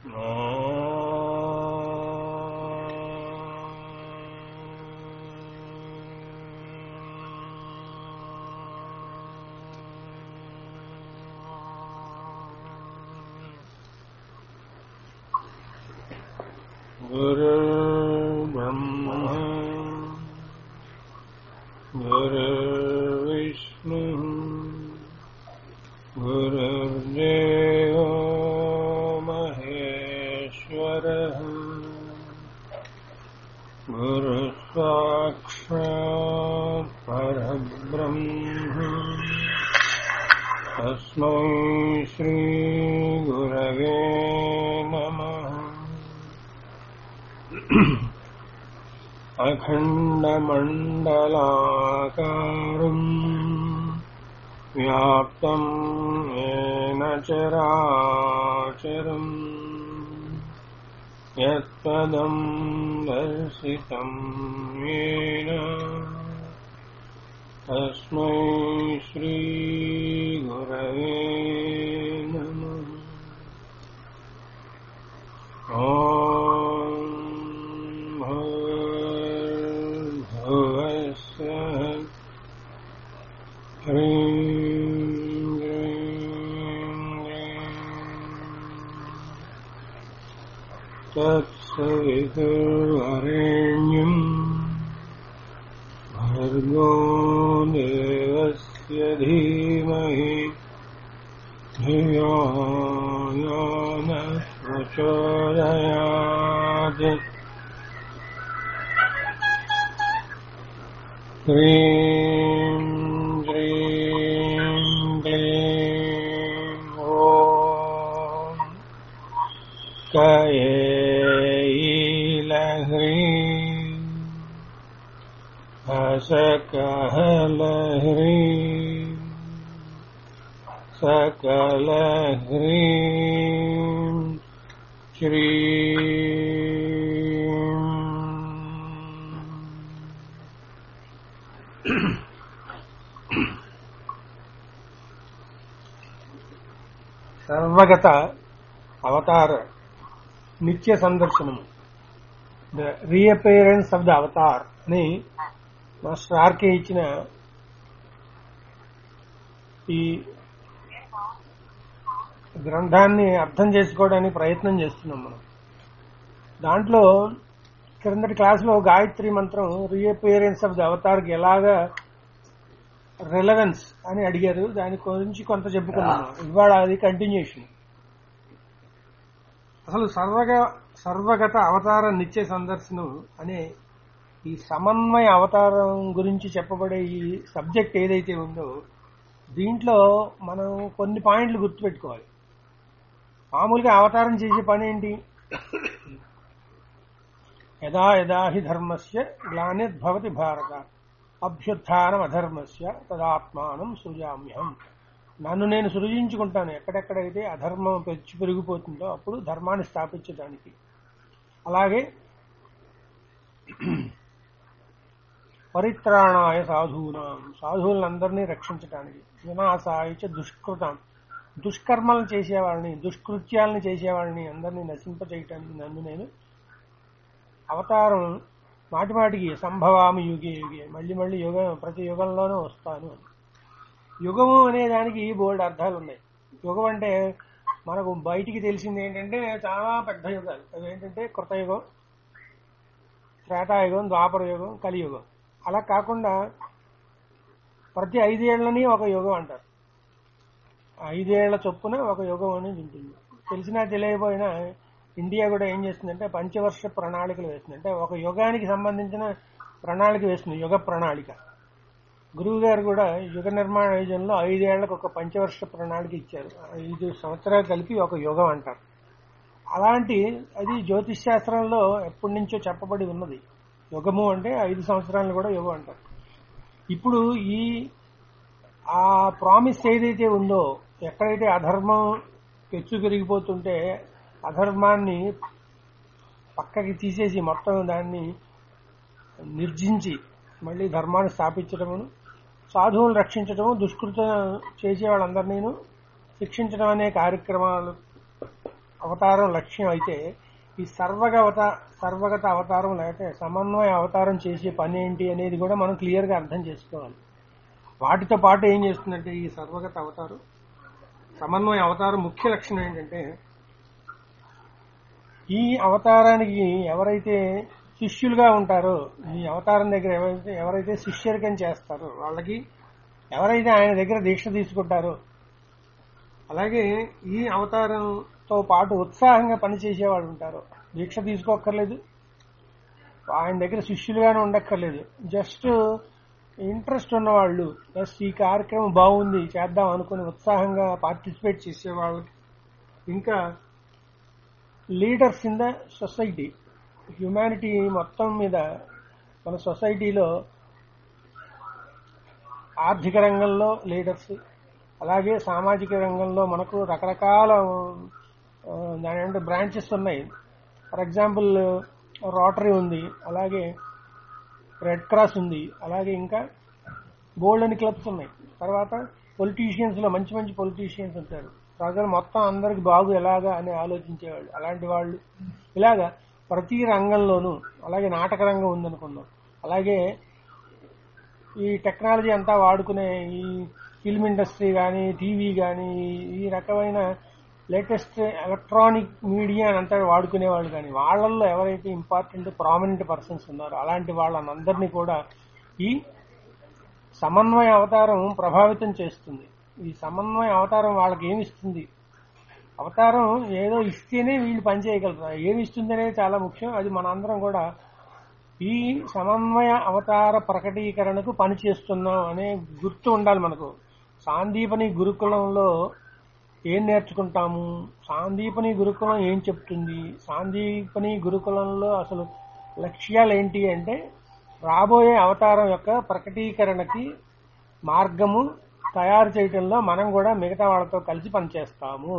गुरुर्ब्रह्मा गुरुर्विष्णुः गुरुर्देवो महेश्वरः गुरुस्वाक्षात् परब्रह्म तस्मै श्रीगुरवे नमः अखण्डमण्डलाकारम् व्याप्तम् येन चराचरम् यत्पदम् दर्शितम् येन तस्मै श्रीगुरवे नमः ॐ भूर्भुवस्सः ह्रीं ग्रीं ग्रीं तत्सवितुर्वरेण्यम् भर्गो देवस्य धीमहि धियो यो नः प्रचोदयात् ह्रीं श्रीं क्लीं ॐ कयेलह्रीं हसकहलह्रीं सकलह्रीं श्रीं సర్వగత అవతార నిత్య సందర్శనము the reappearance of the avatar అని మాస్టర్ ఆర్కే ఇచ్చిన ఈ గ్రంథాన్ని అర్థం చేసుకోవడానికి ప్రయత్నం చేస్తున్నాం మనం దాంట్లో క్రిందటి క్లాసులో గాయత్రి మంత్రం రీఅపేరెన్స్ ఆఫ్ ద అవతార్కి ఎలాగా రిలవెన్స్ అని అడిగారు దాని గురించి కొంత చెప్పుకున్నాము ఇవాళ అది కంటిన్యూషన్ అసలు సర్వగ సర్వగత అవతార నిత్య సందర్శనం అనే ఈ సమన్వయ అవతారం గురించి చెప్పబడే ఈ సబ్జెక్ట్ ఏదైతే ఉందో దీంట్లో మనం కొన్ని పాయింట్లు గుర్తుపెట్టుకోవాలి మామూలుగా అవతారం చేసే పని ఏంటి యదా యదా హి ధర్మస్య గ్లానిర్భవతి భారత అభ్యుత్థానం అధర్మస్య తదాత్మానం సృజామ్యహం నన్ను నేను సృజించుకుంటాను ఎక్కడెక్కడైతే అధర్మం పెంచి పెరిగిపోతుందో అప్పుడు ధర్మాన్ని స్థాపించడానికి అలాగే పరిత్రాణాయ సాధూనాం సాధువులందరినీ రక్షించడానికి వినాశాయ చ దుష్కృతం దుష్కర్మలను చేసేవాళ్ళని దుష్కృత్యాలను చేసేవాళ్ళని అందరినీ నశింపచేయటానికి నన్ను నేను అవతారం మాటి మాటికి సంభవామి యుగే యుగే మళ్ళీ మళ్ళీ యుగం ప్రతి యుగంలోనూ వస్తాను అని యుగము అనే దానికి బోల్డ్ అర్థాలు ఉన్నాయి యుగం అంటే మనకు బయటికి తెలిసింది ఏంటంటే చాలా పెద్ద యుగాలు అవి ఏంటంటే కృతయుగం త్రేతాయుగం ద్వాపర యుగం కలియుగం అలా కాకుండా ప్రతి ఐదేళ్లని ఒక యుగం అంటారు ఐదేళ్ల చొప్పున ఒక యుగం అనేది ఉంటుంది తెలిసినా తెలియకపోయినా ఇండియా కూడా ఏం చేస్తుందంటే పంచవర్ష ప్రణాళికలు వేస్తుంది అంటే ఒక యుగానికి సంబంధించిన ప్రణాళిక వేస్తుంది యుగ ప్రణాళిక గురువు గారు కూడా యుగ నిర్మాణ యోజనలో ఐదేళ్లకు ఒక పంచవర్ష ప్రణాళిక ఇచ్చారు ఐదు సంవత్సరాలు కలిపి ఒక యుగం అంటారు అలాంటి అది జ్యోతిష్ శాస్త్రంలో ఎప్పటి నుంచో చెప్పబడి ఉన్నది యుగము అంటే ఐదు సంవత్సరాలను కూడా యుగం అంటారు ఇప్పుడు ఈ ఆ ప్రామిస్ ఏదైతే ఉందో ఎక్కడైతే అధర్మం పెచ్చు పెరిగిపోతుంటే అధర్మాన్ని పక్కకి తీసేసి మొత్తం దాన్ని నిర్జించి మళ్ళీ ధర్మాన్ని స్థాపించడమును సాధువులను రక్షించడము దుష్కృత చేసే వాళ్ళందరినీ శిక్షించడం అనే కార్యక్రమాలు అవతారం లక్ష్యం అయితే ఈ సర్వగ అవత సర్వగత అవతారం లేకపోతే సమన్వయ అవతారం చేసే పని ఏంటి అనేది కూడా మనం క్లియర్ గా అర్థం చేసుకోవాలి వాటితో పాటు ఏం చేస్తుందంటే ఈ సర్వగత అవతారం సమన్వయ అవతారం ముఖ్య లక్షణం ఏంటంటే ఈ అవతారానికి ఎవరైతే శిష్యులుగా ఉంటారో ఈ అవతారం దగ్గర ఎవరైతే ఎవరైతే శిష్యరికం చేస్తారో వాళ్ళకి ఎవరైతే ఆయన దగ్గర దీక్ష తీసుకుంటారో అలాగే ఈ అవతారంతో పాటు ఉత్సాహంగా పనిచేసే వాళ్ళు ఉంటారు దీక్ష తీసుకోక్కర్లేదు ఆయన దగ్గర శిష్యులుగానే ఉండక్కర్లేదు జస్ట్ ఇంట్రెస్ట్ ఉన్నవాళ్ళు ప్లస్ ఈ కార్యక్రమం బాగుంది చేద్దాం అనుకుని ఉత్సాహంగా పార్టిసిపేట్ చేసే వాళ్ళకి ఇంకా leaders in the society humanity మొత్తం మీద మన సొసైటీలో ఆర్థిక రంగంలో లీడర్స్ అలాగే సామాజిక రంగంలో మనకు రకరకాల ఆ, దాని అంటే బ్రాంచెస్ ఉన్నాయి ఫర్ ఎగ్జాంపుల్ రోటరీ ఉంది అలాగే రెడ్ క్రాస్ ఉంది అలాగే ఇంకా గోల్డెన్ క్లబ్స్ ఉన్నాయి తర్వాత పొలిటీషియన్స్ లో మంచి మంచి పొలిటీషియన్స్ ఉంటారు ప్రజలు మొత్తం అందరికి బాగు ఎలాగా అని ఆలోచించేవాళ్ళు అలాంటి వాళ్ళు ఇలాగా ప్రతి రంగంలోనూ అలాగే నాటక రంగం ఉందనుకుందాం అలాగే ఈ టెక్నాలజీ అంతా వాడుకునే ఈ ఫిల్మ్ ఇండస్ట్రీ కానీ టీవీ కానీ ఈ రకమైన లేటెస్ట్ ఎలక్ట్రానిక్ మీడియా అంతా వాడుకునే వాళ్ళు కానీ వాళ్ళల్లో ఎవరైతే ఇంపార్టెంట్ ప్రామినెంట్ పర్సన్స్ ఉన్నారో అలాంటి వాళ్ళనందరినీ కూడా ఈ సమన్వయ అవతారం ప్రభావితం చేస్తుంది ఈ సమన్వయ అవతారం వాళ్ళకి ఏమి ఇస్తుంది అవతారం ఏదో ఇస్తేనే వీళ్ళు పనిచేయగలరు ఏమి ఇస్తుంది అనేది చాలా ముఖ్యం అది మనందరం కూడా ఈ సమన్వయ అవతార ప్రకటీకరణకు పనిచేస్తున్నాం అనే గుర్తు ఉండాలి మనకు సాందీపని గురుకులంలో ఏం నేర్చుకుంటాము సాందీపని గురుకులం ఏం చెప్తుంది సాందీపని గురుకులంలో అసలు లక్ష్యాలు ఏంటి అంటే రాబోయే అవతారం యొక్క ప్రకటీకరణకి మార్గము తయారు చేయటంలో మనం కూడా మిగతా వాళ్ళతో కలిసి పనిచేస్తాము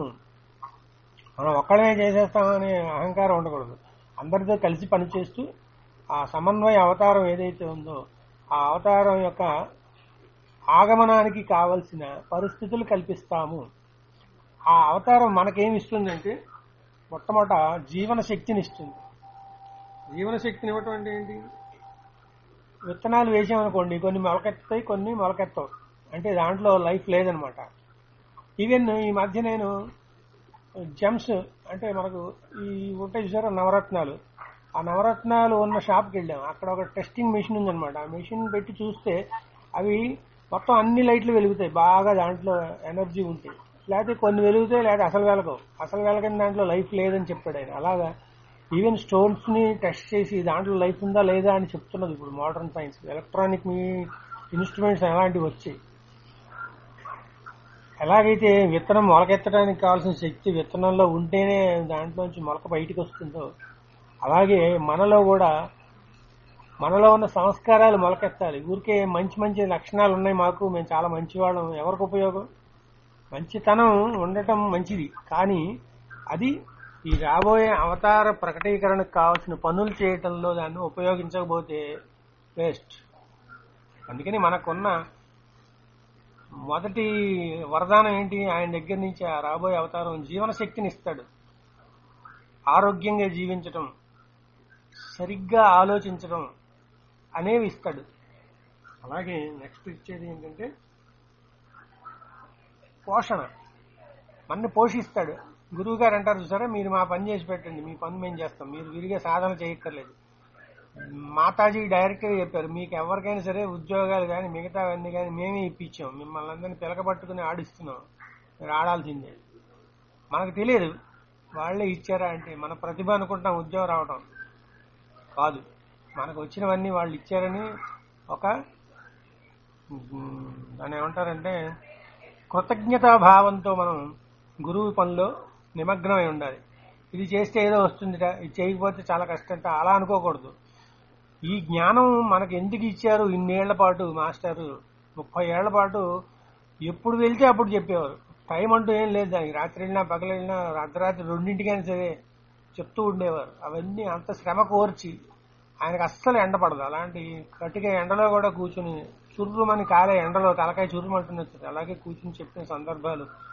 మనం ఒక్కడమే చేసేస్తామనే అహంకారం ఉండకూడదు అందరితో కలిసి పనిచేస్తూ ఆ సమన్వయ అవతారం ఏదైతే ఉందో ఆ అవతారం యొక్క ఆగమనానికి కావలసిన పరిస్థితులు కల్పిస్తాము ఆ అవతారం మనకేమి ఇస్తుందంటే మొట్టమొదట జీవన శక్తిని ఇస్తుంది జీవన శక్తిని ఇవ్వటం అంటే ఏంటి విత్తనాలు వేసామనుకోండి కొన్ని మొలకెత్తాయి కొన్ని మొలకెత్తవు అంటే దాంట్లో లైఫ్ లేదనమాట ఈవెన్ ఈ మధ్య నేను జెమ్స్ అంటే మనకు ఈ ఉంటాయి చూసారా నవరత్నాలు ఆ నవరత్నాలు ఉన్న షాప్కి వెళ్ళాం అక్కడ ఒక టెస్టింగ్ మెషిన్ ఉందన్నమాట ఆ మెషిన్ పెట్టి చూస్తే అవి మొత్తం అన్ని లైట్లు వెలుగుతాయి బాగా దాంట్లో ఎనర్జీ ఉంటాయి లేకపోతే కొన్ని వెలుగుతాయి లేదా అసలు వెలగవు అసలు వెలగని దాంట్లో లైఫ్ లేదని చెప్పాడు ఆయన అలాగా ఈవెన్ స్టోన్స్ ని టెస్ట్ చేసి దాంట్లో లైఫ్ ఉందా లేదా అని చెప్తున్నది ఇప్పుడు మోడర్న్ సైన్స్ ఎలక్ట్రానిక్ మీ ఇన్స్ట్రుమెంట్స్ అలాంటివి వచ్చాయి ఎలాగైతే విత్తనం మొలకెత్తడానికి కావాల్సిన శక్తి విత్తనంలో ఉంటేనే దాంట్లోంచి మొలక బయటికి వస్తుందో అలాగే మనలో కూడా మనలో ఉన్న సంస్కారాలు మొలకెత్తాలి ఊరికే మంచి మంచి లక్షణాలు ఉన్నాయి మాకు మేము చాలా మంచివాళ్ళం ఎవరికి ఉపయోగం మంచితనం ఉండటం మంచిది కానీ అది ఈ రాబోయే అవతార ప్రకటీకరణకు కావాల్సిన పనులు చేయటంలో దాన్ని ఉపయోగించకపోతే వేస్ట్ అందుకని మనకున్న మొదటి వరదానం ఏంటి ఆయన దగ్గర నుంచి ఆ రాబోయే అవతారం జీవన శక్తిని ఇస్తాడు ఆరోగ్యంగా జీవించటం సరిగ్గా ఆలోచించడం అనేవి ఇస్తాడు అలాగే నెక్స్ట్ ఇచ్చేది ఏంటంటే పోషణ మన్ని పోషిస్తాడు గురువు గారు అంటారు చూసారా మీరు మా పని చేసి పెట్టండి మీ పని మేము చేస్తాం మీరు విరిగా సాధన చేయక్కర్లేదు మాతాజీ డైరెక్ట్ గా చెప్పారు మీకు ఎవరికైనా సరే ఉద్యోగాలు కానీ మిగతావన్నీ కానీ మేమే ఇప్పించాం మిమ్మల్ని అందరినీ పిలకపట్టుకుని ఆడిస్తున్నాం మీరు ఆడాల్సిందే మనకు తెలియదు వాళ్ళే ఇచ్చారా అంటే మన ప్రతిభ అనుకుంటాం ఉద్యోగం రావటం కాదు మనకు వచ్చినవన్నీ వాళ్ళు ఇచ్చారని ఒక ఉమ్, దాన్ని ఏమంటారంటే కృతజ్ఞతా భావంతో మనం గురువు పనిలో నిమగ్నమై ఉండాలి ఇది చేస్తే ఏదో వస్తుందిట ఇది చేయకపోతే చాలా కష్టంట అలా అనుకోకూడదు ఈ జ్ఞానం మనకు ఎందుకు ఇచ్చారు ఇన్నేళ్ల పాటు మాస్టారు ముప్పై ఏళ్ల పాటు ఎప్పుడు వెళ్తే అప్పుడు చెప్పేవారు టైం అంటూ ఏం లేదు దానికి రాత్రి వెళ్ళినా పగలు వెళ్ళినా అర్ధరాత్రి రెండింటికైనా సరే చెప్తూ ఉండేవారు అవన్నీ అంత శ్రమ కోర్చి ఆయనకు అస్సలు ఎండ పడదు అలాంటి కటిక ఎండలో కూడా కూర్చుని చుర్రుమని కాలే ఎండలో తలకాయ చుర్రుమంటున్నది అలాగే కూర్చుని చెప్పిన సందర్భాలు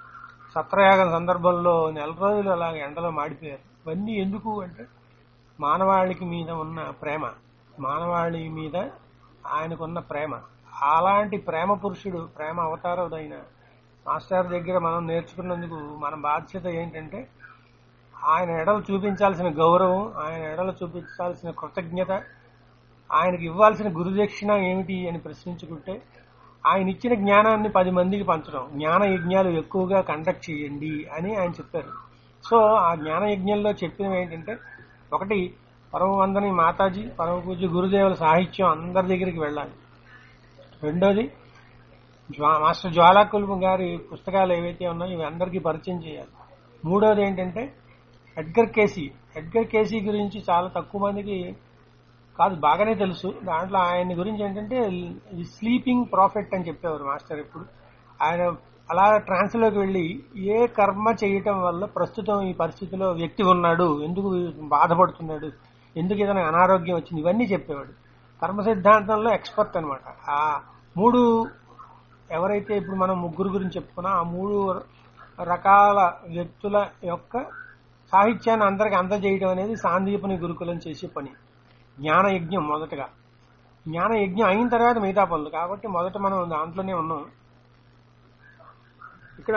సత్రయాగం సందర్భంలో నెల రోజులు అలా ఎండలో మాడిపోయారు ఇవన్నీ ఎందుకు అంటే మానవాళికి మీద ఉన్న ప్రేమ మానవాళి మీద ఆయనకున్న ప్రేమ అలాంటి ప్రేమ పురుషుడు ప్రేమ అవతారుడైన మాస్టర్ దగ్గర మనం నేర్చుకున్నందుకు మన బాధ్యత ఏంటంటే ఆయన ఎడలు చూపించాల్సిన గౌరవం ఆయన ఎడలు చూపించాల్సిన కృతజ్ఞత ఆయనకి ఇవ్వాల్సిన గురుదక్షిణ ఏమిటి అని ప్రశ్నించుకుంటే ఆయన ఇచ్చిన జ్ఞానాన్ని పది మందికి పంచడం జ్ఞాన యజ్ఞాలు ఎక్కువగా కండక్ట్ చేయండి అని ఆయన చెప్పారు సో ఆ జ్ఞాన యజ్ఞంలో చెప్పినవి ఏంటంటే ఒకటి పరమవందని మాతాజీ పరమ పూజ్య గురుదేవుల సాహిత్యం అందరి దగ్గరికి వెళ్ళాలి రెండోది జ్వా మాస్టర్ జ్వాలాకుల్పు గారి పుస్తకాలు ఏవైతే ఉన్నాయో ఇవి అందరికీ పరిచయం చేయాలి మూడోది ఏంటంటే ఎడ్గర్ కేసీ ఎడ్గర్ కేసీ గురించి చాలా తక్కువ మందికి కాదు బాగానే తెలుసు దాంట్లో ఆయన గురించి ఏంటంటే స్లీపింగ్ ప్రాఫిట్ అని చెప్పేవారు మాస్టర్ ఇప్పుడు ఆయన అలా ట్రాన్స్ లోకి వెళ్ళి ఏ కర్మ చేయటం వల్ల ప్రస్తుతం ఈ పరిస్థితిలో వ్యక్తి ఉన్నాడు ఎందుకు బాధపడుతున్నాడు ఎందుకు ఏదైనా అనారోగ్యం వచ్చింది ఇవన్నీ చెప్పేవాడు కర్మ సిద్ధాంతంలో ఎక్స్పర్ట్ అనమాట ఆ మూడు ఎవరైతే ఇప్పుడు మనం ముగ్గురు గురించి చెప్పుకున్నా ఆ మూడు రకాల వ్యక్తుల యొక్క సాహిత్యాన్ని అందరికి అందజేయడం అనేది సాందీపని గురుకులం చేసే పని జ్ఞాన యజ్ఞం మొదటగా జ్ఞాన యజ్ఞం అయిన తర్వాత మిగతా పనులు కాబట్టి మొదట మనం దాంట్లోనే ఉన్నాం ఇక్కడ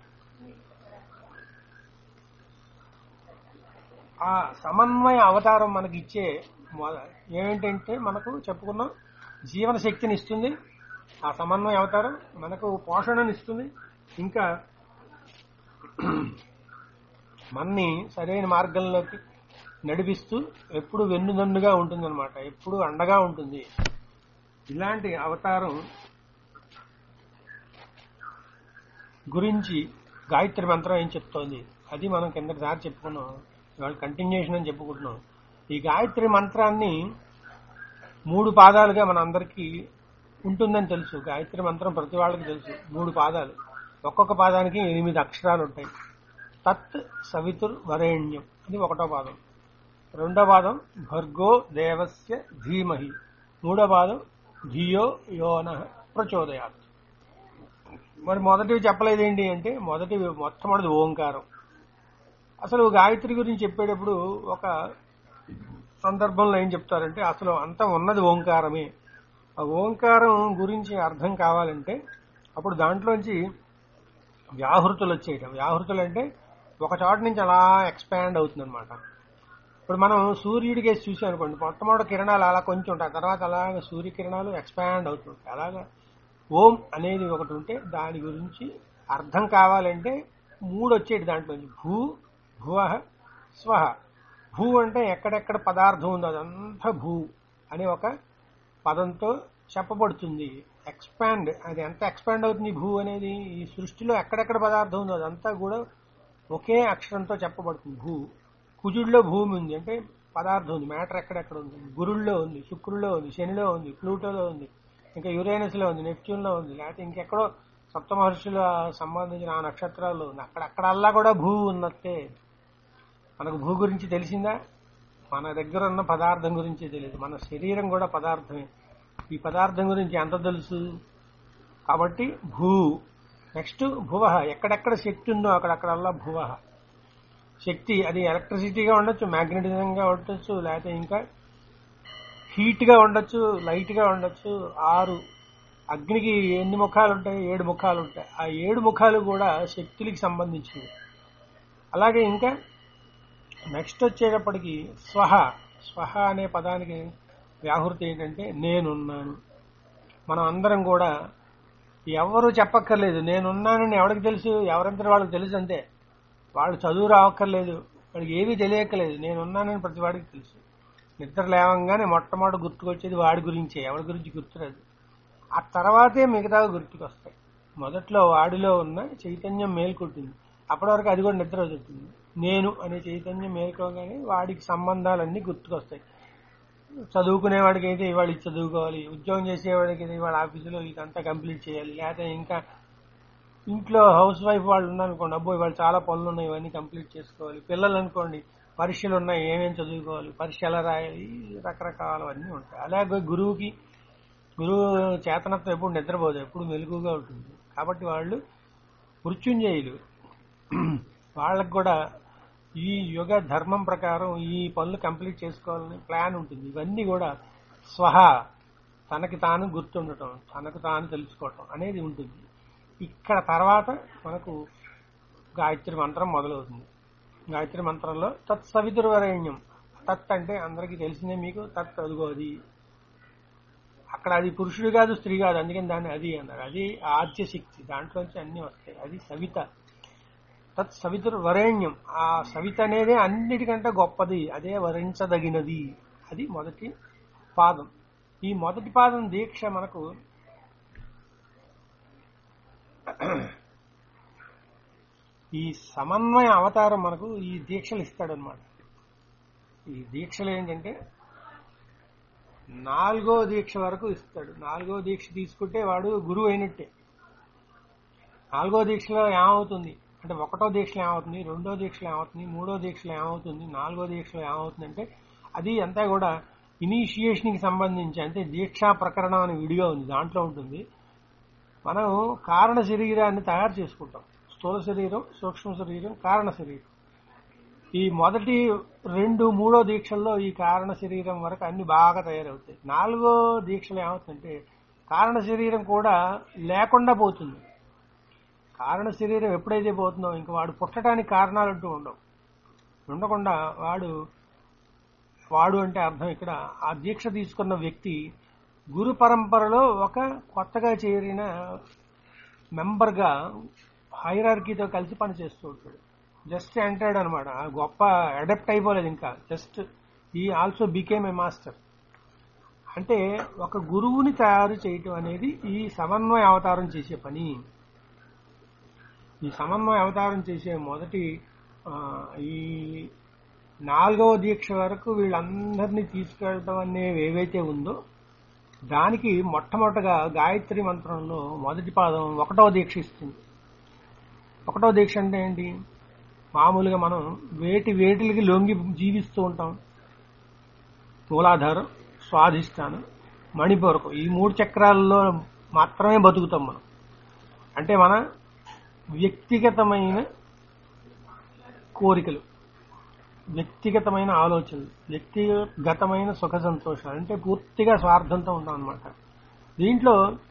ఆ సమన్వయ అవతారం మనకి ఇచ్చే మొద- ఏమిటంటే మనకు చెప్పుకున్నాం జీవన శక్తిని ఇస్తుంది ఆ సమన్వయ అవతారం మనకు పోషణని ఇస్తుంది ఇంకా మన్ని సరైన మార్గంలోకి నడిపిస్తూ ఎప్పుడు వెన్నుదన్నుగా ఉంటుందన్నమాట ఎప్పుడు అండగా ఉంటుంది ఇలాంటి అవతారం గురించి గాయత్రి మంత్రం ఏం చెప్తోంది అది మనం కిందటిసారి చెప్పుకున్నాం ఇవాళ కంటిన్యూషన్ అని చెప్పుకుంటున్నాం ఈ గాయత్రి మంత్రాన్ని మూడు పాదాలుగా మన అందరికీ ఉంటుందని తెలుసు గాయత్రి మంత్రం ప్రతి వాళ్ళకి తెలుసు మూడు పాదాలు ఒక్కొక్క పాదానికి ఎనిమిది అక్షరాలు ఉంటాయి తత్ సవితుర్ వరేణ్యం ఇది ఒకటో పాదం రెండో పాదం భర్గో దేవస్య ధీమహి మూడో పాదం ధియో యోన ప్రచోదయాత్ మరి మొదటివి చెప్పలేదేంటి అంటే మొదటి మొట్టమొదటి ఓంకారం అసలు గాయత్రి గురించి చెప్పేటప్పుడు ఒక సందర్భంలో ఏం చెప్తారంటే అసలు అంతా ఉన్నది ఓంకారమే ఆ ఓంకారం గురించి అర్థం కావాలంటే అప్పుడు దాంట్లోంచి వ్యాహృతులు వచ్చేయటం వ్యాహృతులు అంటే ఒక చోట నుంచి అలా ఎక్స్పాండ్ అవుతుంది అనమాట ఇప్పుడు మనం సూర్యుడి కేసు చూసాం అనుకోండి మొట్టమొదటి కిరణాలు అలా కొంచెం ఉంటాయి తర్వాత అలాగ సూర్యకిరణాలు ఎక్స్పాండ్ అవుతుంటాయి అలాగా ఓం అనేది ఒకటి ఉంటే దాని గురించి అర్థం కావాలంటే మూడు వచ్చేటి దాంట్లోంచి భూ భువ స్వహ భూ అంటే ఎక్కడెక్కడ పదార్థం ఉందో అదంతా భూ అనే ఒక పదంతో చెప్పబడుతుంది ఎక్స్పాండ్ అది ఎంత ఎక్స్పాండ్ అవుతుంది భూ అనేది ఈ సృష్టిలో ఎక్కడెక్కడ పదార్థం ఉందో అదంతా కూడా ఒకే అక్షరంతో చెప్పబడుతుంది భూ కుజుడిలో భూమి ఉంది అంటే పదార్థం ఉంది మ్యాటర్ ఎక్కడెక్కడ ఉంది గురుల్లో ఉంది శుక్రుల్లో ఉంది శనిలో ఉంది ప్లూటోలో ఉంది ఇంకా యురేనస్ లో ఉంది నెప్ట్యూన్ లో ఉంది లేకపోతే ఇంకెక్కడో సప్తమహర్షుల సంబంధించిన ఆ నక్షత్రాల్లో ఉంది అక్కడక్కడల్లా కూడా భూ ఉన్నట్టే మనకు భూ గురించి తెలిసిందా మన దగ్గర ఉన్న పదార్థం గురించి తెలియదు మన శరీరం కూడా పదార్థమే ఈ పదార్థం గురించి ఎంత తెలుసు కాబట్టి భూ నెక్స్ట్ భువ ఎక్కడెక్కడ శక్తి ఉందో అక్కడక్కడల్లా భువ శక్తి అది ఎలక్ట్రిసిటీగా ఉండొచ్చు మ్యాగ్నెటిజంగా ఉండొచ్చు లేకపోతే ఇంకా హీట్ గా ఉండొచ్చు లైట్ గా ఉండొచ్చు ఆరు అగ్నికి ఎన్ని ముఖాలు ఉంటాయి ఏడు ముఖాలు ఉంటాయి ఆ ఏడు ముఖాలు కూడా శక్తులకి సంబంధించినవి అలాగే ఇంకా నెక్స్ట్ వచ్చేటప్పటికి స్వహ స్వహ అనే పదానికి వ్యాహృతి ఏంటంటే నేనున్నాను మనం అందరం కూడా ఎవరు చెప్పక్కర్లేదు నేనున్నానని ఎవరికి తెలుసు ఎవరంతా వాళ్ళకి తెలుసు అంతే వాళ్ళు చదువు రావక్కర్లేదు వాడికి ఏమీ తెలియక్కర్లేదు నేనున్నానని ప్రతి వాడికి తెలుసు నిద్ర లేవంగానే మొట్టమొదటి గుర్తుకొచ్చేది వాడి గురించే ఎవరి గురించి గుర్తురాదు ఆ తర్వాతే మిగతా గుర్తుకొస్తాయి మొదట్లో వాడిలో ఉన్న చైతన్యం మేల్కొంటుంది అప్పటి వరకు అది కూడా నిద్ర వదులుతుంది నేను అనే చైతన్యం మేల్కోగానే వాడికి సంబంధాలన్నీ గుర్తుకొస్తాయి చదువుకునే వాడికి అయితే ఇవాళ ఇది చదువుకోవాలి ఉద్యోగం చేసేవాడికి అయితే ఇవాళ ఆఫీసులో ఇదంతా కంప్లీట్ చేయాలి లేకపోతే ఇంకా ఇంట్లో హౌస్ వైఫ్ వాళ్ళు ఉన్నారనుకోండి అబ్బో ఇవాళ చాలా పనులు ఉన్నాయి ఇవన్నీ కంప్లీట్ చేసుకోవాలి పిల్లలు అనుకోండి పరీక్షలు ఉన్నాయి ఏమేమి చదువుకోవాలి పరీక్ష ఎలా రాయాలి రకరకాలవన్నీ ఉంటాయి అలాగే గురువుకి గురువు చేతనత్వం ఎప్పుడు నిద్రపోదు ఎప్పుడు మెలుగుగా ఉంటుంది కాబట్టి వాళ్ళు మృత్యుంజయులు వాళ్ళకు కూడా ఈ యుగ ధర్మం ప్రకారం ఈ పనులు కంప్లీట్ చేసుకోవాలని ప్లాన్ ఉంటుంది ఇవన్నీ కూడా స్వహ తనకి తాను గుర్తుండటం తనకు తాను తెలుసుకోవటం అనేది ఉంటుంది ఇక్కడ తర్వాత మనకు గాయత్రి మంత్రం మొదలవుతుంది గాయత్రి మంత్రంలో తత్ సవితుర్వరేణ్యం తత్ అంటే అందరికీ తెలిసిందే మీకు తత్ అదిగో అది అక్కడ అది పురుషుడు కాదు స్త్రీ కాదు అందుకని దాన్ని అది అన్నారు అది ఆద్య శక్తి దాంట్లోంచి అన్ని వస్తాయి అది సవిత తత్ సవితుర్ వరేణ్యం ఆ సవిత అనేదే అన్నిటికంటే గొప్పది అదే వరించదగినది అది మొదటి పాదం ఈ మొదటి పాదం దీక్ష మనకు ఈ సమన్వయ అవతారం మనకు ఈ దీక్షలు ఇస్తాడనమాట ఈ దీక్షలు ఏంటంటే నాలుగో దీక్ష వరకు ఇస్తాడు నాలుగో దీక్ష తీసుకుంటే వాడు గురువు అయినట్టే నాలుగో దీక్షలో ఏమవుతుంది అంటే ఒకటో దీక్షలో ఏమవుతుంది రెండో దీక్షలో ఏమవుతుంది మూడో దీక్షలో ఏమవుతుంది నాలుగో దీక్షలో ఏమవుతుంది అంటే అది అంతా కూడా ఇనీషియేషన్ కి సంబంధించి అంటే దీక్షా ప్రకరణం అని విడిగా ఉంది దాంట్లో ఉంటుంది మనం కారణ శరీరాన్ని తయారు చేసుకుంటాం స్థూల శరీరం సూక్ష్మ శరీరం కారణ శరీరం ఈ మొదటి రెండు మూడో దీక్షల్లో ఈ కారణ శరీరం వరకు అన్ని బాగా తయారవుతాయి నాలుగో దీక్షలు ఏమవుతుందంటే కారణ శరీరం కూడా లేకుండా పోతుంది కారణ శరీరం ఎప్పుడైతే పోతుందో ఇంక వాడు పుట్టడానికి కారణాలు అంటూ ఉండవు ఉండకుండా వాడు వాడు అంటే అర్థం ఇక్కడ ఆ దీక్ష తీసుకున్న వ్యక్తి గురు పరంపరలో ఒక కొత్తగా చేరిన మెంబర్గా హైరార్కీతో కలిసి పనిచేస్తూ ఉంటాడు జస్ట్ ఎంటర్డ్ అనమాట గొప్ప అడాప్ట్ అయిపోలేదు ఇంకా జస్ట్ ఈ ఆల్సో బికేమ్ ఏ మాస్టర్ అంటే ఒక గురువుని తయారు చేయటం అనేది ఈ సమన్వయ అవతారం చేసే పని ఈ సమన్వయ అవతారం చేసే మొదటి ఆ, ఈ నాలుగవ దీక్ష వరకు వీళ్ళందరినీ తీసుకెళ్ళటం అనేవి ఏవైతే ఉందో దానికి మొట్టమొదటగా గాయత్రి మంత్రంలో మొదటి పాదం ఒకటవ దీక్ష ఇస్తుంది ఒకటవ దీక్ష అంటే ఏంటి మామూలుగా మనం వేటి వేటిలకి లొంగి జీవిస్తూ ఉంటాం మూలాధారం స్వాధిష్టానం మణిపూరకం ఈ మూడు చక్రాల్లో మాత్రమే బతుకుతాం మనం అంటే మన వ్యక్తిగతమైన కోరికలు వ్యక్తిగతమైన ఆలోచనలు వ్యక్తిగతమైన సుఖ సంతోషాలు అంటే పూర్తిగా స్వార్థంతో ఉంటాం అనమాట దీంట్లో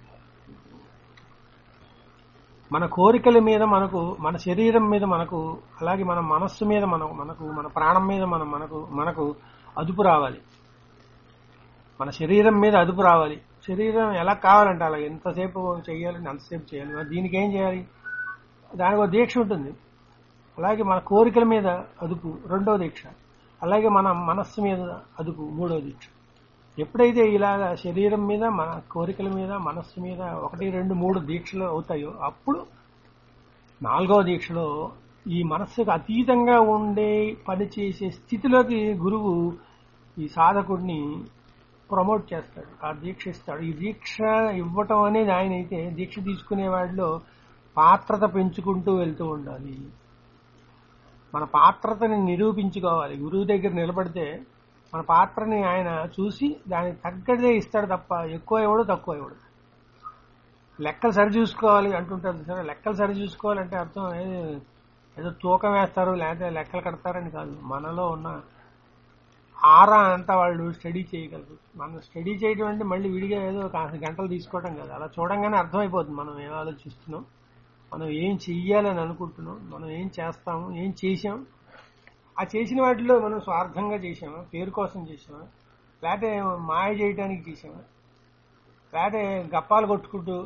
మన కోరికల మీద మనకు మన శరీరం మీద మనకు అలాగే మన మనస్సు మీద మనకు మనకు మన ప్రాణం మీద మనం మనకు మనకు అదుపు రావాలి మన శరీరం మీద అదుపు రావాలి శరీరం ఎలా కావాలంటే అలా ఎంతసేపు చేయాలని అంతసేపు చేయాలి మరి దీనికి ఏం చేయాలి దానికి ఒక దీక్ష ఉంటుంది అలాగే మన కోరికల మీద అదుపు రెండో దీక్ష అలాగే మన మనస్సు మీద అదుపు మూడో దీక్ష ఎప్పుడైతే ఇలాగా శరీరం మీద మన కోరికల మీద మనస్సు మీద ఒకటి రెండు మూడు దీక్షలు అవుతాయో అప్పుడు నాలుగవ దీక్షలో ఈ మనస్సుకు అతీతంగా ఉండే పని చేసే స్థితిలోకి గురువు ఈ సాధకుడిని ప్రమోట్ చేస్తాడు ఆ దీక్ష ఇస్తాడు ఈ దీక్ష ఇవ్వటం అనేది ఆయన అయితే దీక్ష తీసుకునే వాడిలో పాత్రత పెంచుకుంటూ వెళ్తూ ఉండాలి మన పాత్రతని నిరూపించుకోవాలి గురువు దగ్గర నిలబడితే మన పాత్రని ఆయన చూసి దానికి తగ్గదే ఇస్తాడు తప్ప ఎక్కువ ఇవ్వడు తక్కువ ఇవ్వడు లెక్కలు సరి చూసుకోవాలి అంటుంటారు సరే లెక్కలు సరి చూసుకోవాలంటే అర్థం ఏ- ఏదో తూకం వేస్తారు లేకపోతే లెక్కలు కడతారని కాదు మనలో ఉన్న ఆరా అంతా వాళ్ళు స్టడీ చేయగలరు మనం స్టడీ చేయడం అంటే మళ్ళీ విడిగా ఏదో కాస్త గంటలు తీసుకోవడం కాదు అలా చూడంగానే అర్థమైపోతుంది మనం ఏం ఆలోచిస్తున్నాం మనం ఏం చెయ్యాలని అనుకుంటున్నాం మనం ఏం చేస్తాము ఏం చేసాం ఆ చేసిన వాటిలో మనం స్వార్థంగా చేసామా పేరు కోసం చేసామా లేకపోతే మాయ చేయడానికి చేసామా లేకపోతే గప్పాలు కొట్టుకుంటూ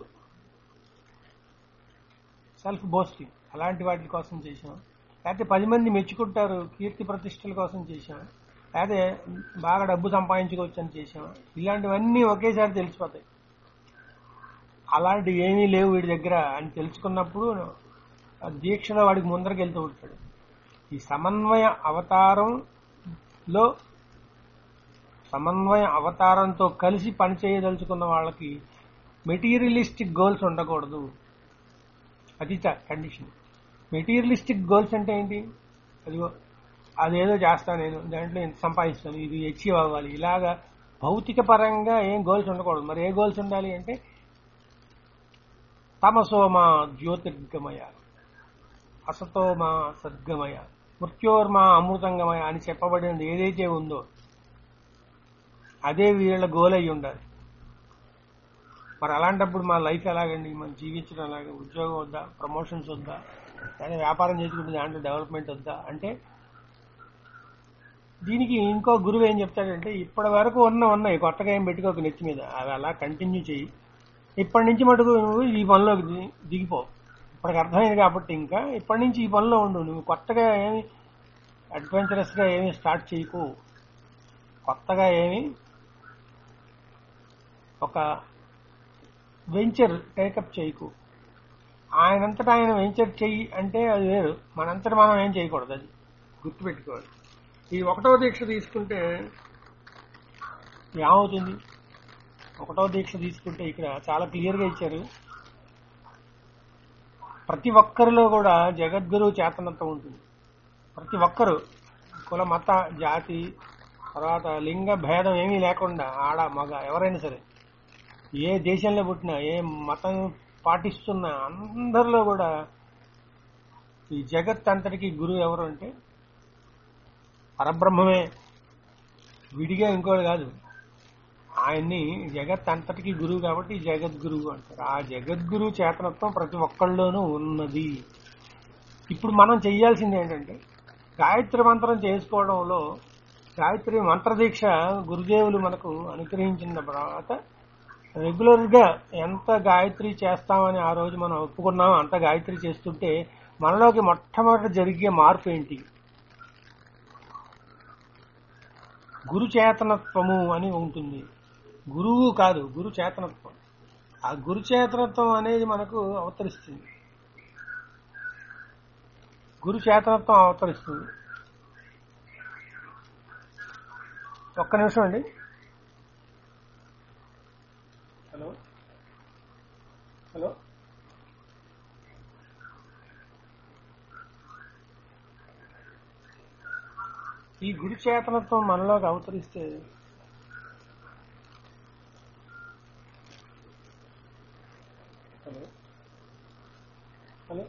సెల్ఫ్ బోస్టింగ్ అలాంటి వాటి కోసం చేసాం లేకపోతే పది మంది మెచ్చుకుంటారు కీర్తి ప్రతిష్టల కోసం చేసాం లేకపోతే బాగా డబ్బు సంపాదించుకోవచ్చు అని చేసాం ఇలాంటివన్నీ ఒకేసారి తెలిసిపోతాయి అలాంటివి ఏమీ లేవు వీడి దగ్గర అని తెలుసుకున్నప్పుడు ఆ దీక్షలో వాడికి ముందరకు వెళ్తూ ఉంటాడు ఈ సమన్వయ అవతారంలో సమన్వయ అవతారంతో కలిసి పనిచేయదలుచుకున్న వాళ్ళకి మెటీరియలిస్టిక్ గోల్స్ ఉండకూడదు అది కండిషన్ మెటీరియలిస్టిక్ గోల్స్ అంటే ఏంటి అదిగో అదేదో చేస్తాను నేను దాంట్లో ఎంత సంపాదిస్తాను ఇది అచీవ్ అవ్వాలి ఇలాగా భౌతిక పరంగా ఏం గోల్స్ ఉండకూడదు మరి ఏ గోల్స్ ఉండాలి అంటే తమసోమ జ్యోతిర్గమయ అసతోమా సద్గమయ మృత్యోర్మా అమృతంగమయ అని చెప్పబడినది ఏదైతే ఉందో అదే వీళ్ళ గోల్ అయి ఉండాలి మరి అలాంటప్పుడు మా లైఫ్ ఎలాగండి మనం జీవించడం ఎలాగ ఉద్యోగం వద్దా ప్రమోషన్స్ వద్దా లేదా వ్యాపారం చేసుకుంటే దాంట్లో డెవలప్మెంట్ వద్దా అంటే దీనికి ఇంకో గురువు ఏం చెప్తాడంటే ఇప్పటి వరకు ఉన్న ఉన్నాయి కొత్తగా ఏం పెట్టుకోక నెత్తి మీద అవి అలా కంటిన్యూ చేయి ఇప్పటి నుంచి మటుకు నువ్వు ఈ పనిలోకి ది- దిగిపో ఇప్పటికి అర్థమైంది కాబట్టి ఇంకా ఇప్పటి నుంచి ఈ పనిలో ఉండు నువ్వు కొత్తగా ఏమి అడ్వెంచరస్ గా ఏమి స్టార్ట్ చేయకు కొత్తగా ఏమి ఒక వెంచర్ టేకప్ చేయకు ఆయనంతటా ఆయన వెంచర్ చెయ్యి అంటే అది వేరు మనంతట మనం ఏం చేయకూడదు అది గుర్తుపెట్టుకోవాలి ఈ ఒకటో దీక్ష తీసుకుంటే ఏమవుతుంది ఒకటో దీక్ష తీసుకుంటే ఇక్కడ చాలా క్లియర్ గా ఇచ్చారు ప్రతి ఒక్కరిలో కూడా జగద్గురు చేతనత్వం ఉంటుంది ప్రతి ఒక్కరు కుల మత జాతి తర్వాత లింగ భేదం ఏమీ లేకుండా ఆడ మగ ఎవరైనా సరే ఏ దేశంలో పుట్టినా ఏ మతం పాటిస్తున్నా అందరిలో కూడా ఈ జగత్ అంతటికి గురువు ఎవరు అంటే పరబ్రహ్మమే విడిగా ఇంకోటి కాదు ఆయన్ని జగత్ అంతటికి గురువు కాబట్టి జగద్గురువు అంటారు ఆ జగద్గురు చేతనత్వం ప్రతి ఒక్కళ్ళలోనూ ఉన్నది ఇప్పుడు మనం చెయ్యాల్సింది ఏంటంటే గాయత్రి మంత్రం చేసుకోవడంలో గాయత్రి మంత్ర దీక్ష గురుదేవులు మనకు అనుగ్రహించిన తర్వాత రెగ్యులర్ గా ఎంత గాయత్రి చేస్తామని ఆ రోజు మనం ఒప్పుకున్నామో అంత గాయత్రి చేస్తుంటే మనలోకి మొట్టమొదటి జరిగే మార్పు ఏంటి గురు చేతనత్వము అని ఉంటుంది గురువు కాదు గురు చేతనత్వం ఆ గురు చేతనత్వం అనేది మనకు అవతరిస్తుంది గురు చేతనత్వం అవతరిస్తుంది ఒక్క నిమిషం అండి హలో హలో ఈ గురు చేతనత్వం మనలోకి అవతరిస్తే హలో హలో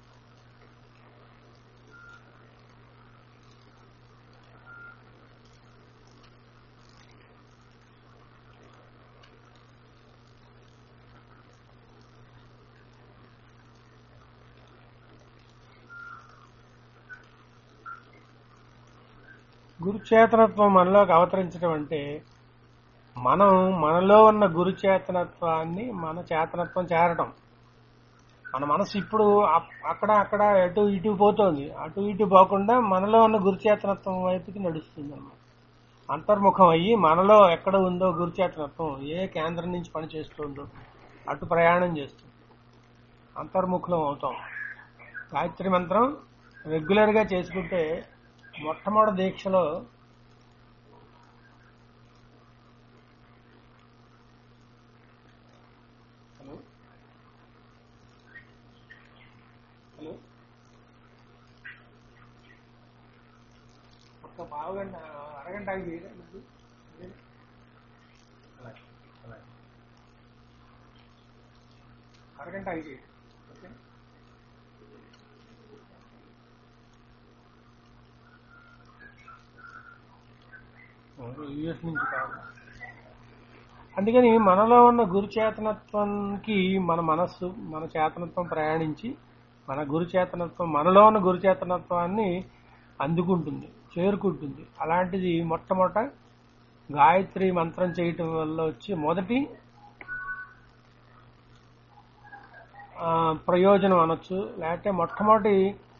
గురుచేతనత్వం మనలోకి అవతరించడం అంటే మనం మనలో ఉన్న గురు చేతనత్వాన్ని మన చేతనత్వం చేరటం మన మనసు ఇప్పుడు అప్- అక్కడ అక్కడ అటు ఇటు పోతోంది అటు ఇటు పోకుండా మనలో ఉన్న గురు చేతనత్వం వైపుకి నడుస్తుంది అన్నమాట అంతర్ముఖం అయ్యి మనలో ఎక్కడ ఉందో గురు చేతనత్వం ఏ కేంద్రం నుంచి పనిచేస్తుందో అటు ప్రయాణం చేస్తుంది అంతర్ముఖం అవుతాం గాయత్రి మంత్రం రెగ్యులర్ గా చేసుకుంటే మొట్టమొదటి దీక్షలో హలో హలో ఒక్క పావు గంట అరగంట ఆగి చేయరా ముందు? అలాగే అలాగే అరగంట ఆగి చేయండి ఓకే యుఎస్ నుంచి కాదు అందుకని మనలో ఉన్న గురు చేతనత్వంకి మన మనస్సు మన చేతనత్వం ప్రయాణించి మన గురు చేతనత్వం మనలో ఉన్న గురు చేతనత్వాన్ని అందుకుంటుంది చేరుకుంటుంది అలాంటిది మొట్టమొదట గాయత్రి మంత్రం చేయటం వల్ల వచ్చి మొదటి ఆ, ప్రయోజనం అనొచ్చు లేకపోతే మొట్టమొదటి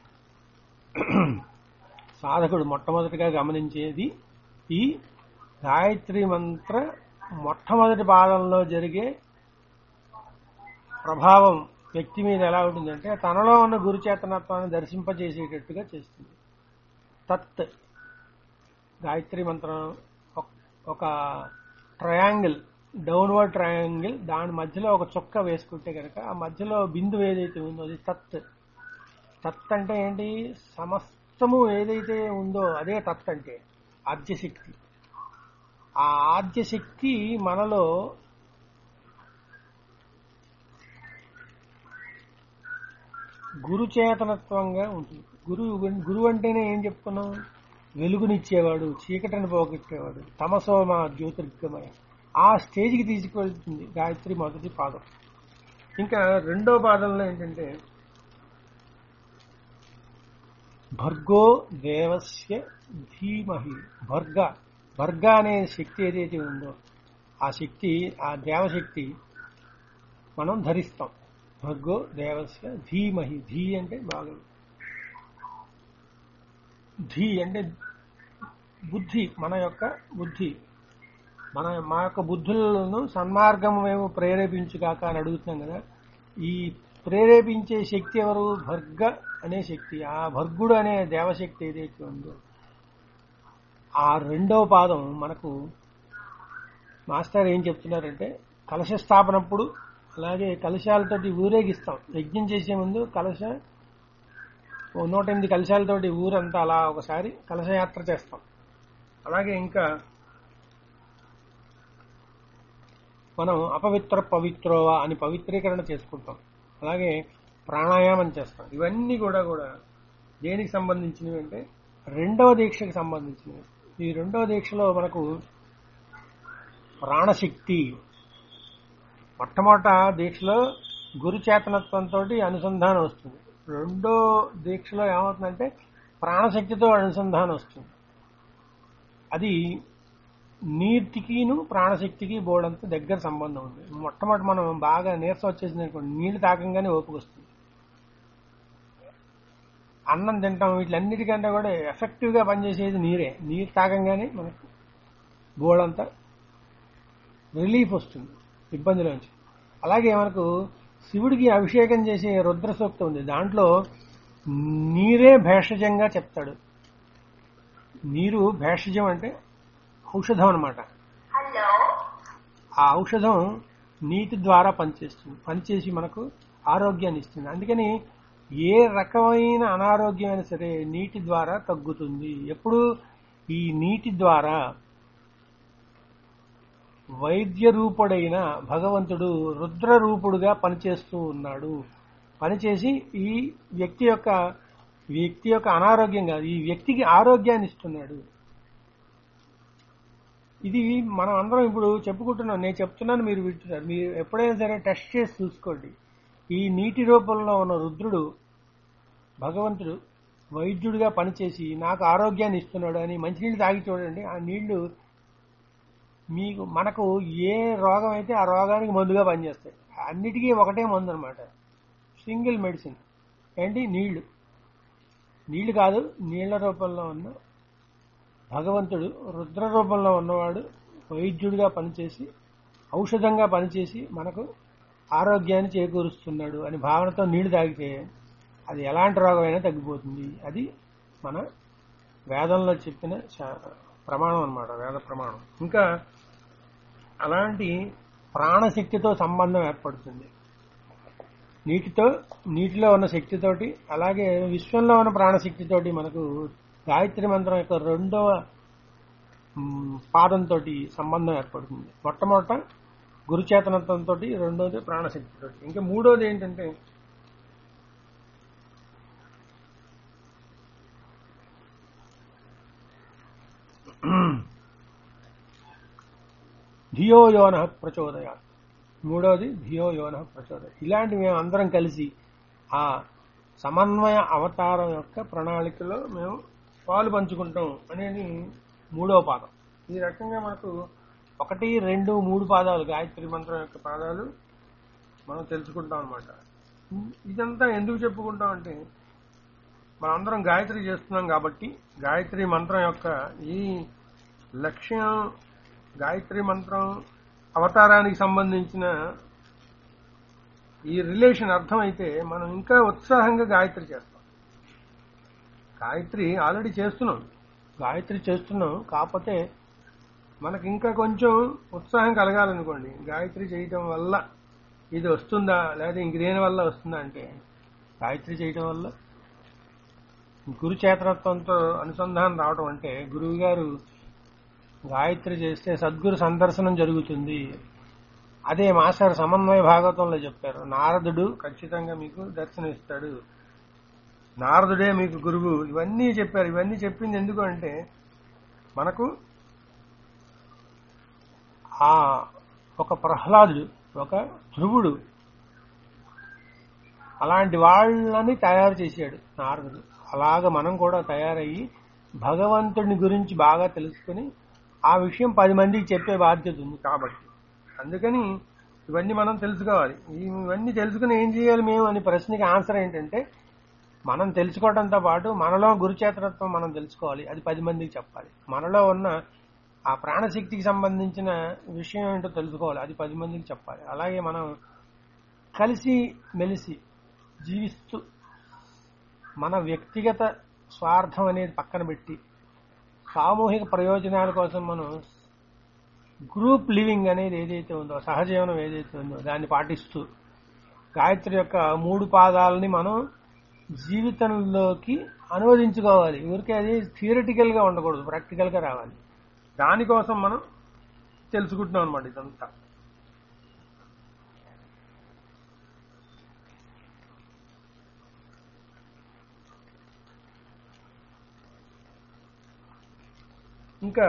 సాధకుడు మొట్టమొదటిగా గమనించేది ఈ గాయత్రి మంత్ర మొట్టమొదటి పాదంలో జరిగే ప్రభావం వ్యక్తి మీద ఎలా ఉంటుందంటే తనలో ఉన్న గురు చేతనత్వాన్ని దర్శింపజేసేటట్టుగా చేస్తుంది తత్ గాయత్రి మంత్రం ఒక- ఒక ట్రయాంగిల్ డౌన్వర్డ్ ట్రయాంగిల్ దాని మధ్యలో ఒక చుక్క వేసుకుంటే కనుక ఆ మధ్యలో బిందువు ఏదైతే ఉందో అది తత్ తత్ అంటే ఏంటి సమస్తము ఏదైతే ఉందో అదే తత్ అంటే ఆద్యశక్తి ఆ ఆద్యశక్తి మనలో గురు చేతనత్వంగా ఉంటుంది గురువు గురువు అంటేనే ఏం చెప్పుకున్నాం వెలుగునిచ్చేవాడు చీకటిని పోగొట్టేవాడు తమసోమ జ్యోతిర్గమయ ఆ స్టేజ్కి తీసుకువెళ్తుంది గాయత్రి మొదటి పాదం ఇంకా రెండో పాదంలో ఏంటంటే భర్గో దేవస్య ధీమహి భర్గ భర్గ అనే శక్తి ఏదైతే ఉందో ఆ శక్తి ఆ దేవశక్తి మనం ధరిస్తాం భర్గో దేవస్య ధీమహి ధీ అంటే బాగా ధీ అంటే బుద్ధి మన యొక్క బుద్ధి మన మా యొక్క బుద్ధులను సన్మార్గం మేము ప్రేరేపించుగాక అని అడుగుతున్నాం కదా ఈ ప్రేరేపించే శక్తి ఎవరు భర్గ అనే శక్తి ఆ భర్గుడు అనే దేవశక్తి ఏదైతే ఉందో ఆ రెండో పాదం మనకు మాస్టర్ ఏం చెప్తున్నారంటే కలశ స్థాపనప్పుడు అలాగే కలశాలతోటి ఊరేగిస్తాం యజ్ఞం చేసే ముందు కలశ ఓ నూట ఎనిమిది కలశాలతోటి ఊరంతా అలా ఒకసారి కలశయాత్ర చేస్తాం అలాగే ఇంకా మనం అపవిత్ర పవిత్రోవా అని పవిత్రీకరణ చేసుకుంటాం అలాగే ప్రాణాయామం చేస్తాం ఇవన్నీ కూడా కూడా దేనికి సంబంధించినవి అంటే రెండవ దీక్షకు సంబంధించినవి ఈ రెండవ దీక్షలో మనకు ప్రాణశక్తి మొట్టమొదట దీక్షలో గురు చేతనత్వంతో అనుసంధానం వస్తుంది రెండో దీక్షలో ఏమవుతుందంటే ప్రాణశక్తితో అనుసంధానం వస్తుంది అది నీటికిను ప్రాణశక్తికి బోర్డంత దగ్గర సంబంధం ఉంది మొట్టమొదటి మనం బాగా నీరసం వచ్చేసింది అనుకోండి నీళ్లు తాకంగానే ఓపిక వస్తుంది అన్నం తింటాం వీటిలన్నిటికంటే కూడా ఎఫెక్టివ్ గా పనిచేసేది నీరే నీరు తాగంగానే మనకు బోర్డంతా రిలీఫ్ వస్తుంది ఇబ్బందిలోంచి అలాగే మనకు శివుడికి అభిషేకం చేసే రుద్ర సూక్తం ఉంది దాంట్లో నీరే భేషజంగా చెప్తాడు నీరు భేషజం అంటే ఔషధం అనమాట ఆ ఔషధం నీటి ద్వారా పనిచేస్తుంది పనిచేసి మనకు ఆరోగ్యాన్ని ఇస్తుంది అందుకని ఏ రకమైన అనారోగ్యం అయినా సరే నీటి ద్వారా తగ్గుతుంది ఎప్పుడు ఈ నీటి ద్వారా వైద్య రూపుడైన భగవంతుడు రుద్ర రూపుడుగా పనిచేస్తూ ఉన్నాడు పనిచేసి ఈ వ్యక్తి యొక్క వ్యక్తి యొక్క అనారోగ్యం కాదు ఈ వ్యక్తికి ఆరోగ్యాన్ని ఇస్తున్నాడు ఇది మనం అందరం ఇప్పుడు చెప్పుకుంటున్నాం నేను చెప్తున్నాను మీరు వింటున్నారు మీరు ఎప్పుడైనా సరే టెస్ట్ చేసి చూసుకోండి ఈ నీటి రూపంలో ఉన్న రుద్రుడు భగవంతుడు వైద్యుడిగా పనిచేసి నాకు ఆరోగ్యాన్ని ఇస్తున్నాడు అని మంచినీళ్ళు తాగి చూడండి ఆ నీళ్లు మీకు మనకు ఏ రోగం అయితే ఆ రోగానికి మందుగా పనిచేస్తాయి అన్నిటికీ ఒకటే మందు అనమాట సింగిల్ మెడిసిన్ ఏంటి నీళ్లు నీళ్లు కాదు నీళ్ల రూపంలో ఉన్న భగవంతుడు రుద్ర రూపంలో ఉన్నవాడు వైద్యుడిగా పనిచేసి ఔషధంగా పనిచేసి మనకు ఆరోగ్యాన్ని చేకూరుస్తున్నాడు అని భావనతో నీళ్లు తాగితే అది ఎలాంటి రోగమైనా తగ్గిపోతుంది అది మన వేదంలో చెప్పిన శా- ప్రమాణం అన్నమాట వేద ప్రమాణం ఇంకా అలాంటి ప్రాణశక్తితో సంబంధం ఏర్పడుతుంది నీటితో నీటిలో ఉన్న శక్తితోటి అలాగే విశ్వంలో ఉన్న ప్రాణశక్తితోటి మనకు గాయత్రి మంత్రం యొక్క రెండవ మ్, పాదంతో సంబంధం ఏర్పడుతుంది మొట్టమొదట గురుచేతనత్వంతో రెండోది ప్రాణశక్తితో ఇంకా మూడోది ఏంటంటే ధియో యోన ప్రచోదయ మూడోది ధియో యోన ప్రచోదయ ఇలాంటి మేము అందరం కలిసి ఆ సమన్వయ అవతారం యొక్క ప్రణాళికలో మేము పాలు పంచుకుంటాం అనేది మూడవ పాదం ఈ రకంగా మనకు ఒకటి రెండు మూడు పాదాలు గాయత్రి మంత్రం యొక్క పాదాలు మనం తెలుసుకుంటాం అనమాట ఇదంతా ఎందుకు చెప్పుకుంటాం అంటే మనందరం గాయత్రి చేస్తున్నాం కాబట్టి గాయత్రి మంత్రం యొక్క ఈ లక్ష్యం గాయత్రి మంత్రం అవతారానికి సంబంధించిన ఈ రిలేషన్ అర్థమైతే మనం ఇంకా ఉత్సాహంగా గాయత్రి చేస్తాం గాయత్రి ఆల్రెడీ చేస్తున్నాం గాయత్రి చేస్తున్నాం కాకపోతే మనకి ఇంకా కొంచెం ఉత్సాహం కలగాలనుకోండి గాయత్రి చేయటం వల్ల ఇది వస్తుందా లేదా ఇంక దేని వల్ల వస్తుందా అంటే గాయత్రి చేయటం వల్ల గురు చేతనత్వంతో అనుసంధానం రావడం అంటే గురువు గారు గాయత్రి చేస్తే సద్గురు సందర్శనం జరుగుతుంది అదే మాస్టర్ సమన్వయ భాగవతంలో చెప్పారు నారదుడు ఖచ్చితంగా మీకు దర్శనం ఇస్తాడు నారదుడే మీకు గురువు ఇవన్నీ చెప్పారు ఇవన్నీ చెప్పింది ఎందుకు అంటే మనకు ఆ ఒక ప్రహ్లాదుడు ఒక ధ్రువుడు అలాంటి వాళ్ళని తయారు చేశాడు నారదుడు అలాగ మనం కూడా తయారయ్యి భగవంతుడిని గురించి బాగా తెలుసుకుని ఆ విషయం పది మందికి చెప్పే బాధ్యత ఉంది కాబట్టి అందుకని ఇవన్నీ మనం తెలుసుకోవాలి ఇవన్నీ తెలుసుకుని ఏం చేయాలి మేము అని ప్రశ్నకి ఆన్సర్ ఏంటంటే మనం తెలుసుకోవడంతో పాటు మనలో గురుచేతనత్వం మనం తెలుసుకోవాలి అది పది మందికి చెప్పాలి మనలో ఉన్న ఆ ప్రాణశక్తికి సంబంధించిన విషయం ఏంటో తెలుసుకోవాలి అది పది మందికి చెప్పాలి అలాగే మనం కలిసి మెలిసి జీవిస్తూ మన వ్యక్తిగత స్వార్థం అనేది పక్కన పెట్టి సామూహిక ప్రయోజనాల కోసం మనం గ్రూప్ లివింగ్ అనేది ఏదైతే ఉందో సహజీవనం ఏదైతే ఉందో దాన్ని పాటిస్తూ గాయత్రి యొక్క మూడు పాదాలని మనం జీవితంలోకి అనువదించుకోవాలి ఊరికే అది థియరిటికల్ గా ఉండకూడదు ప్రాక్టికల్ గా రావాలి దానికోసం మనం తెలుసుకుంటున్నాం అనమాట ఇదంతా ఇంకా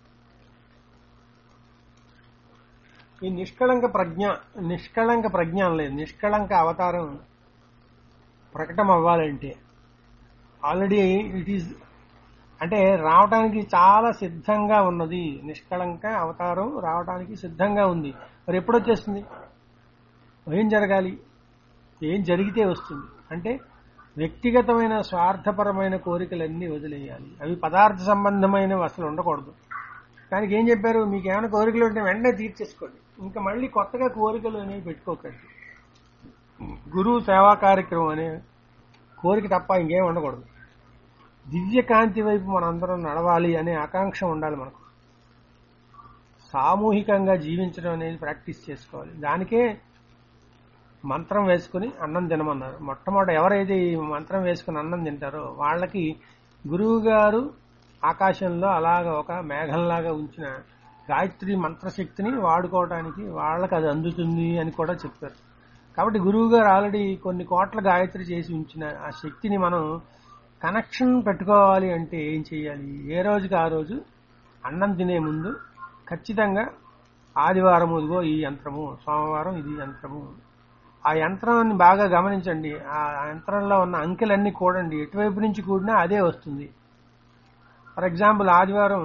ఈ నిష్కళంక ప్రజ్ఞ నిష్కళంక ప్రజ్ఞ అనలేదు నిష్కళంక అవతారం ప్రకటన అవ్వాలంటే ఆల్రెడీ ఇట్ ఈజ్ అంటే రావటానికి చాలా సిద్ధంగా ఉన్నది నిష్కళంక అవతారం రావటానికి సిద్ధంగా ఉంది మరి ఎప్పుడు వచ్చేస్తుంది ఏం జరగాలి ఏం జరిగితే వస్తుంది అంటే వ్యక్తిగతమైన స్వార్థపరమైన కోరికలన్నీ వదిలేయాలి అవి పదార్థ సంబంధమైనవి అసలు ఉండకూడదు దానికి ఏం చెప్పారు మీకు ఏమైనా కోరికలు ఉంటే వెంటనే తీర్చేసుకోండి ఇంకా మళ్ళీ కొత్తగా కోరికలు అనేవి పెట్టుకోకండి గురువు సేవా కార్యక్రమం అనే కోరిక తప్ప ఇంకేం ఉండకూడదు దివ్య కాంతి వైపు మనందరం నడవాలి అనే ఆకాంక్ష ఉండాలి మనకు సామూహికంగా జీవించడం అనేది ప్రాక్టీస్ చేసుకోవాలి దానికే మంత్రం వేసుకుని అన్నం తినమన్నారు మొట్టమొదట ఎవరైతే ఈ మంత్రం వేసుకుని అన్నం తింటారో వాళ్ళకి గురువు గారు ఆకాశంలో అలాగ ఒక మేఘంలాగా ఉంచిన గాయత్రి మంత్రశక్తిని వాడుకోవడానికి వాళ్ళకి అది అందుతుంది అని కూడా చెప్పారు కాబట్టి గురువు గారు ఆల్రెడీ కొన్ని కోట్ల గాయత్రి చేసి ఉంచిన ఆ శక్తిని మనం కనెక్షన్ పెట్టుకోవాలి అంటే ఏం చేయాలి ఏ రోజుకి ఆ రోజు అన్నం తినే ముందు ఖచ్చితంగా ఆదివారం ఇదిగో ఈ యంత్రము సోమవారం ఇది యంత్రము ఆ యంత్రాన్ని బాగా గమనించండి ఆ యంత్రంలో ఉన్న అంకెలన్నీ కూడండి ఎటువైపు నుంచి కూడినా అదే వస్తుంది ఫర్ ఎగ్జాంపుల్ ఆదివారం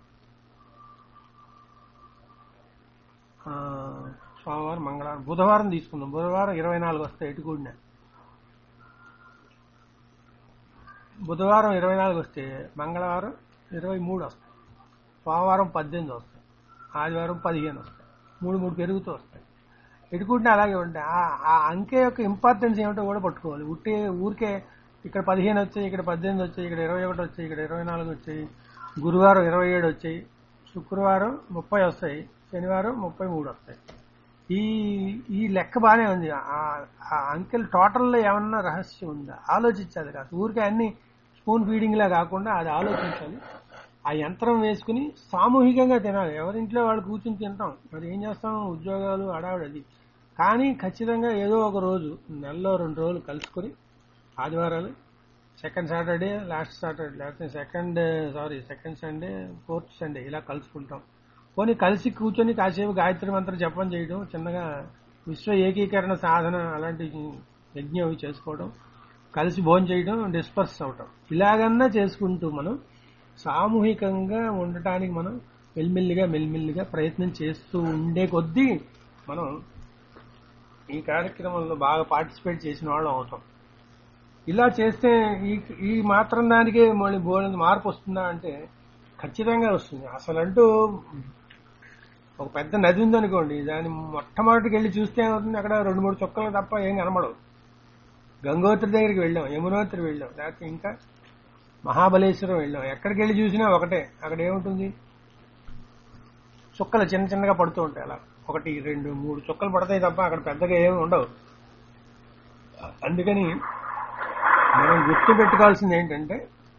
ఆ, సోమవారం మంగళవారం బుధవారం తీసుకుందాం బుధవారం ఇరవై నాలుగు వస్తాయి ఎటు కూడినా బుధవారం ఇరవై నాలుగు వస్తే మంగళవారం ఇరవై మూడు వస్తాయి సోమవారం పద్దెనిమిది వస్తాయి ఆదివారం పదిహేను వస్తాయి మూడు మూడు పెరుగుతూ వస్తాయి ఎటుకుంటే అలాగే ఉంటాయి ఆ- ఆ అంకె యొక్క ఇంపార్టెన్స్ ఏమిటో కూడా పట్టుకోవాలి ఉట్టే ఊరికే ఇక్కడ పదిహేను వచ్చాయి ఇక్కడ పద్దెనిమిది వచ్చాయి ఇక్కడ ఇరవై ఒకటి వచ్చాయి ఇక్కడ ఇరవై నాలుగు వచ్చాయి గురువారం ఇరవై ఏడు వచ్చాయి శుక్రవారం ముప్పై వస్తాయి శనివారం ముప్పై మూడు వస్తాయి ఈ ఈ లెక్క బాగానే ఉంది ఆ- ఆ అంకెల్ టోటల్లో ఏమన్నా రహస్యం ఉందా ఆలోచించాలి కాదు ఊరికే అన్ని స్పూన్ ఫీడింగ్ లా కాకుండా అది ఆలోచించాలి ఆ యంత్రం వేసుకుని సామూహికంగా తినాలి ఎవరింట్లో వాళ్ళు కూర్చుని తింటాం మరి ఏం చేస్తాం ఉద్యోగాలు అడావిడి అది కానీ ఖచ్చితంగా ఏదో ఒక రోజు నెలలో రెండు రోజులు కలుసుకొని ఆదివారాలు సెకండ్ సాటర్డే లాస్ట్ సాటర్డే లేకపోతే second sorry second Sunday fourth Sunday ఇలా కలుసుకుంటాం పోనీ కలిసి కూర్చొని కాసేపు గాయత్రి మంత్రం జపం చేయడం చిన్నగా విశ్వ ఏకీకరణ సాధన అలాంటి యజ్ఞం అవి చేసుకోవడం కలిసి భోజనం చేయడం డిస్పర్స్ అవటం ఇలాగన్నా చేసుకుంటూ మనం సామూహికంగా ఉండటానికి మనం మెల్లిమెల్లిగా మెల్లిమెల్లిగా ప్రయత్నం చేస్తూ ఉండే కొద్దీ మనం ఈ కార్యక్రమంలో బాగా పార్టిసిపేట్ చేసిన వాళ్ళం అవుతాం ఇలా చేస్తే ఈ ఈ మాత్రం దానికే మళ్ళీ బోలెంత మార్పు వస్తుందా అంటే ఖచ్చితంగా వస్తుంది అసలంటూ ఒక పెద్ద నది ఉందనుకోండి దాని మొట్టమొదటికి వెళ్ళి చూస్తే ఏమవుతుంది అక్కడ రెండు మూడు చుక్కలు తప్ప ఏం కనబడవు గంగోత్రి దగ్గరికి వెళ్ళాం యమునోత్రి వెళ్ళాం లేకపోతే ఇంకా మహాబలేశ్వరం వెళ్ళాం ఎక్కడికి వెళ్ళి చూసినా ఒకటే అక్కడ ఏముంటుంది చుక్కలు చిన్న చిన్నగా పడుతూ ఉంటాయి అలా ఒకటి రెండు మూడు చుక్కలు పడతాయి తప్ప అక్కడ పెద్దగా ఏమి ఉండవు అందుకని మనం గుర్తు పెట్టుకోవాల్సింది ఏంటంటే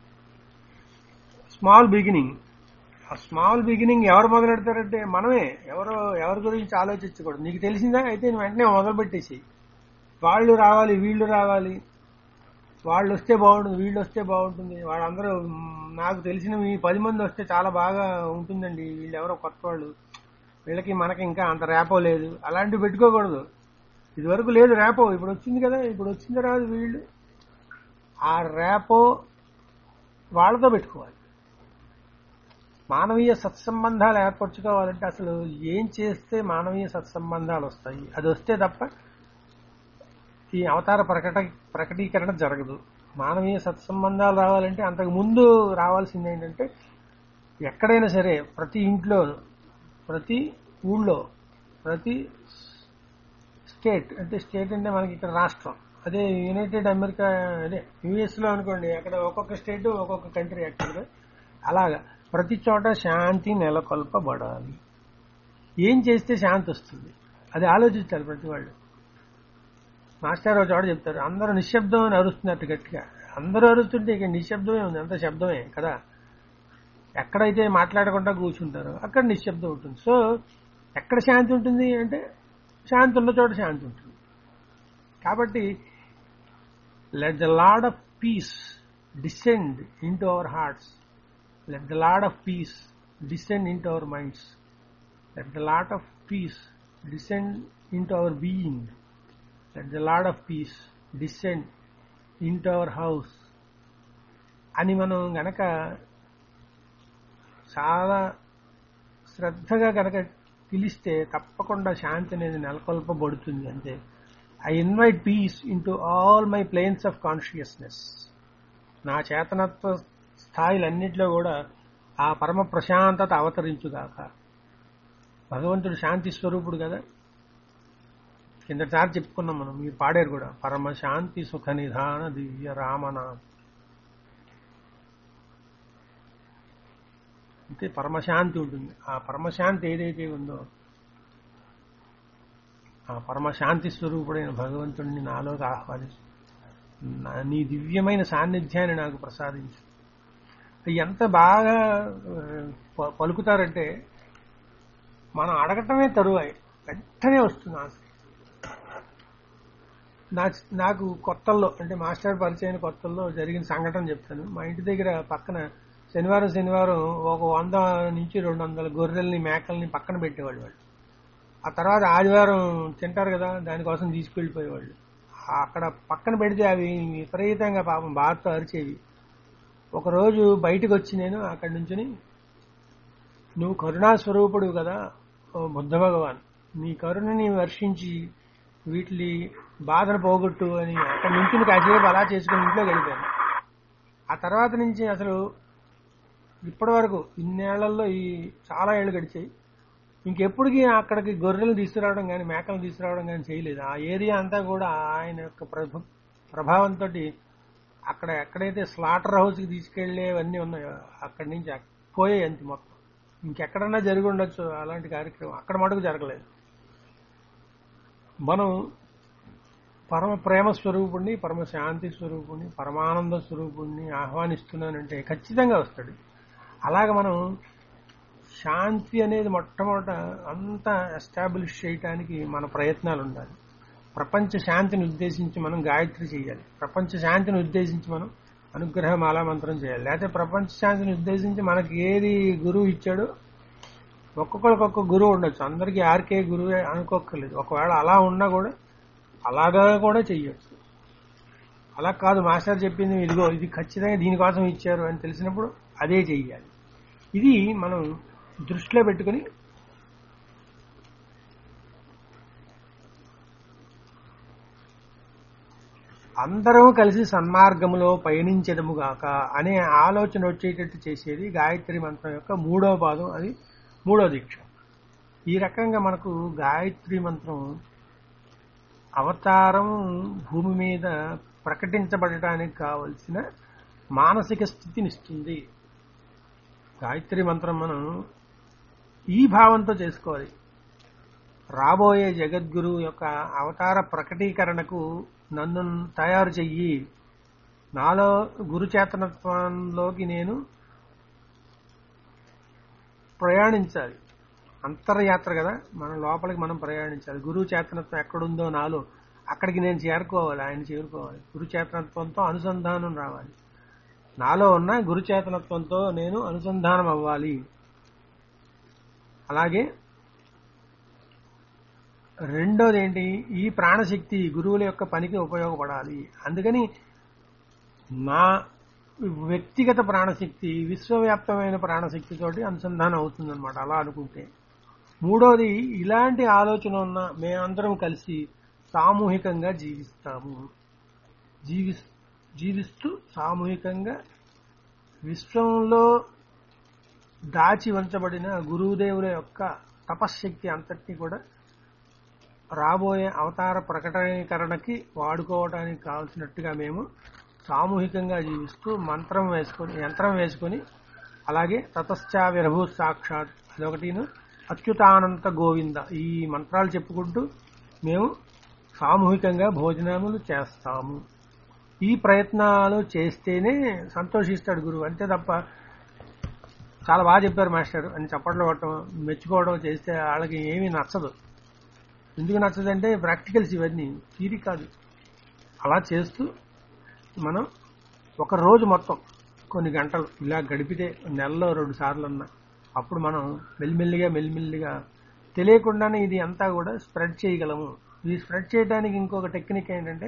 స్మాల్ బిగినింగ్ ఆ స్మాల్ బిగినింగ్ ఎవరు మొదలెడతారంటే మనమే ఎవరో ఎవరి గురించి ఆలోచించకూడదు నీకు తెలిసిందా అయితే నువ్వు వెంటనే మొదలు పెట్టేసి వాళ్ళు రావాలి వీళ్ళు రావాలి వాళ్ళు వస్తే బాగుంటుంది వీళ్ళు వస్తే బాగుంటుంది వాళ్ళందరూ మ్, నాకు తెలిసిన ఈ పది మంది వస్తే చాలా బాగా ఉంటుందండి వీళ్ళు ఎవరో కొత్త వాళ్ళు వీళ్ళకి మనకి ఇంకా అంత రేపో లేదు అలాంటివి పెట్టుకోకూడదు ఇదివరకు లేదు రేపో ఇప్పుడు వచ్చింది కదా ఇప్పుడు వచ్చిన తర్వాత వీళ్ళు ఆ రేపో వాళ్ళతో పెట్టుకోవాలి మానవీయ సత్సంబంధాలు ఏర్పరచుకోవాలంటే అసలు ఏం చేస్తే మానవీయ సత్సంబంధాలు వస్తాయి అది వస్తే తప్ప ఈ అవతార ప్రకట ప్రకటీకరణ జరగదు మానవీయ సత్సంబంధాలు రావాలంటే అంతకు ముందు రావాల్సింది ఏంటంటే ఎక్కడైనా సరే ప్రతి ఇంట్లో ప్రతి ఊళ్ళో ప్రతి స్టేట్ అంటే స్టేట్ అంటే మనకి ఇక్కడ రాష్ట్రం అదే యునైటెడ్ అమెరికా అదే యుఎస్ లో అనుకోండి అక్కడ ఒక్కొక్క స్టేట్ ఒక్కొక్క కంట్రీ యాక్చువల్గా అలాగా ప్రతి చోట శాంతి నెలకొల్పబడాలి ఏం చేస్తే శాంతి వస్తుంది అది ఆలోచించాలి ప్రతి వాళ్ళు మాస్టర్ ఒక చోట చెప్తారు అందరూ నిశ్శబ్దం అని అరుస్తున్నట్టు గట్టిగా అందరూ అరుస్తుంటే ఇక నిశ్శబ్దమే ఉంది అంత శబ్దమే కదా ఎక్కడైతే మాట్లాడకుండా కూర్చుంటారో అక్కడ నిశ్శబ్దం ఉంటుంది సో ఎక్కడ శాంతి ఉంటుంది అంటే శాంతి ఉన్న చోట శాంతి ఉంటుంది కాబట్టి let the lord of peace descend into our hearts let the lord of peace descend into our minds let the lord of peace descend into our being let the lord of peace descend into our house అని మనం గనక చాలా శ్రద్ధగా కనుక పిలిస్తే తప్పకుండా శాంతి అనేది నెలకొల్పబడుతుంది అంతే I invite peace into all my planes of consciousness నా చేతనత్వ స్థాయిలన్నింటిలో కూడా ఆ పరమ ప్రశాంతత అవతరించుగాక భగవంతుడు శాంతి స్వరూపుడు కదా కిందసారి చెప్పుకున్నాం మనం మీరు పాడారు కూడా పరమ శాంతి సుఖ నిధాన దివ్య రామనాథ్ అంటే పరమశాంతి ఉంటుంది ఆ పరమశాంతి ఏదైతే ఉందో ఆ పరమశాంతి స్వరూపుడైన భగవంతుడిని నాలోకి ఆహ్వానించు నా- నీ దివ్యమైన సాన్నిధ్యాన్ని నాకు ప్రసాదించు ఎంత బాగా ఆ, ప- పలుకుతారంటే మనం అడగటమే తరువాయి వెంటనే వస్తుంది ఆన్సర్ నా నాకు కొత్తల్లో అంటే మాస్టర్ పరిచయం కొత్తల్లో జరిగిన సంఘటన చెప్తాను మా ఇంటి దగ్గర పక్కన శనివారం శనివారం ఒక వంద నుంచి రెండు వందల గొర్రెల్ని మేకల్ని పక్కన పెట్టేవాళ్ళు వాళ్ళు ఆ తర్వాత ఆదివారం తింటారు కదా దానికోసం తీసుకెళ్లిపోయేవాళ్ళు అక్కడ పక్కన పెడితే అవి విపరీతంగా పాపం బాధతో అరిచేవి ఒకరోజు బయటకు వచ్చి నేను అక్కడి నుంచుని నువ్వు కరుణా స్వరూపుడు కదా ఓ బుద్ధ భగవాన్ నీ కరుణని వర్షించి వీటిని బాధను పోగొట్టు అని అక్కడి నుంచి కాసేపు అలా చేసుకుని ఇంట్లో గడిపాను ఆ తర్వాత నుంచి అసలు ఇప్పటి వరకు ఇన్నేళ్లలో ఈ చాలా ఏళ్ళు గడిచాయి ఇంకెప్పటికీ అక్కడికి గొర్రెలు తీసుకురావడం కానీ మేకలు తీసుకురావడం కానీ చేయలేదు ఆ ఏరియా అంతా కూడా ఆయన యొక్క ప్రభ ప్రభావంతో అక్కడ ఎక్కడైతే స్లాటర్ హౌస్కి తీసుకెళ్లేవన్నీ ఉన్నాయో అక్కడి నుంచి అక్- పోయాయి అంతే మొత్తం ఇంకెక్కడన్నా జరిగి ఉండొచ్చు అలాంటి కార్యక్రమం అక్కడ మటుకు జరగలేదు మనం పరమ ప్రేమ స్వరూపుణ్ణి పరమ శాంతి స్వరూపుణ్ణి పరమానంద స్వరూపుణ్ణి ఆహ్వానిస్తున్నానంటే ఖచ్చితంగా వస్తాడు అలాగ మనం శాంతి అనేది మొట్టమొదట అంతా ఎస్టాబ్లిష్ చేయడానికి మన ప్రయత్నాలు ఉండాలి ప్రపంచ శాంతిని ఉద్దేశించి మనం గాయత్రి చేయాలి ప్రపంచ శాంతిని ఉద్దేశించి మనం అనుగ్రహ మాలా మంత్రం చేయాలి లేకపోతే ప్రపంచ శాంతిని ఉద్దేశించి మనకి ఏది గురువు ఇచ్చాడో ఒక్కొక్కరికి ఒక్కొక్క గురువు ఉండొచ్చు అందరికీ ఆర్కే గురువే అనుకోక్కర్లేదు ఒకవేళ అలా ఉన్నా కూడా అలాగా కూడా చెయ్యొచ్చు అలా కాదు మాస్టర్ చెప్పింది ఇదిగో ఇది ఖచ్చితంగా దీనికోసం ఇచ్చారు అని తెలిసినప్పుడు అదే చెయ్యాలి ఇది మనం దృష్టిలో పెట్టుకుని అందరం కలిసి సన్మార్గములో పయనించదముగాక అనే ఆలోచన వచ్చేటట్టు చేసేది గాయత్రి మంత్రం యొక్క మూడో పాదం అది మూడో దీక్ష ఈ రకంగా మనకు గాయత్రి మంత్రం అవతారం భూమి మీద ప్రకటించబడటానికి కావలసిన మానసిక స్థితినిస్తుంది గాయత్రి మంత్రం మనం ఈ భావంతో చేసుకోవాలి రాబోయే జగద్గురు యొక్క అవతార ప్రకటీకరణకు నన్ను తయారు చెయ్యి నాలో గురుచేతనత్వంలోకి నేను ప్రయాణించాలి అంతర్యాత్ర కదా మన లోపలికి మనం ప్రయాణించాలి గురువు చేతనత్వం ఎక్కడుందో నాలో అక్కడికి నేను చేరుకోవాలి ఆయన చేరుకోవాలి గురుచేతనత్వంతో అనుసంధానం రావాలి నాలో ఉన్న గురుచేతనత్వంతో నేను అనుసంధానం అవ్వాలి అలాగే రెండోది ఏంటి ఈ ప్రాణశక్తి గురువుల యొక్క పనికి ఉపయోగపడాలి అందుకని నా వ్యక్తిగత ప్రాణశక్తి విశ్వవ్యాప్తమైన ప్రాణశక్తితోటి అనుసంధానం అవుతుందన్నమాట అలా అనుకుంటే మూడోది ఇలాంటి ఆలోచన ఉన్న మేమందరం కలిసి సామూహికంగా జీవిస్తాము జీవి జీవిస్తూ సామూహికంగా విశ్వంలో దాచి ఉంచబడిన గురువుదేవుల యొక్క తపశ్శక్తి అంతటినీ కూడా రాబోయే అవతార ప్రకటీకరణకి వాడుకోవడానికి కావాల్సినట్టుగా మేము సామూహికంగా జీవిస్తూ మంత్రం వేసుకొని యంత్రం వేసుకొని అలాగే తతశ్చా విరభూ సాక్షాత్ అదొకటిను అచ్యుతానంత గోవింద ఈ మంత్రాలు చెప్పుకుంటూ మేము సామూహికంగా భోజనములు చేస్తాము ఈ ప్రయత్నాలు చేస్తేనే సంతోషిస్తాడు గురువు అంతే తప్ప చాలా బాగా చెప్పారు మాస్టర్ అని చప్పట్లు కొట్టడం మెచ్చుకోవడం చేస్తే వాళ్ళకి ఏమీ నచ్చదు ఎందుకు నచ్చదంటే ప్రాక్టికల్స్ ఇవన్నీ తీరి కాదు అలా చేస్తూ మనం ఒక రోజు మొత్తం కొన్ని గంటలు ఇలా గడిపితే నెలలో రెండు సార్లు అన్నా అప్పుడు మనం మెల్లిమెల్లిగా మెల్లిమెల్లిగా తెలియకుండానే ఇది అంతా కూడా స్ప్రెడ్ చేయగలము ఇది స్ప్రెడ్ చేయడానికి ఇంకొక టెక్నిక్ ఏంటంటే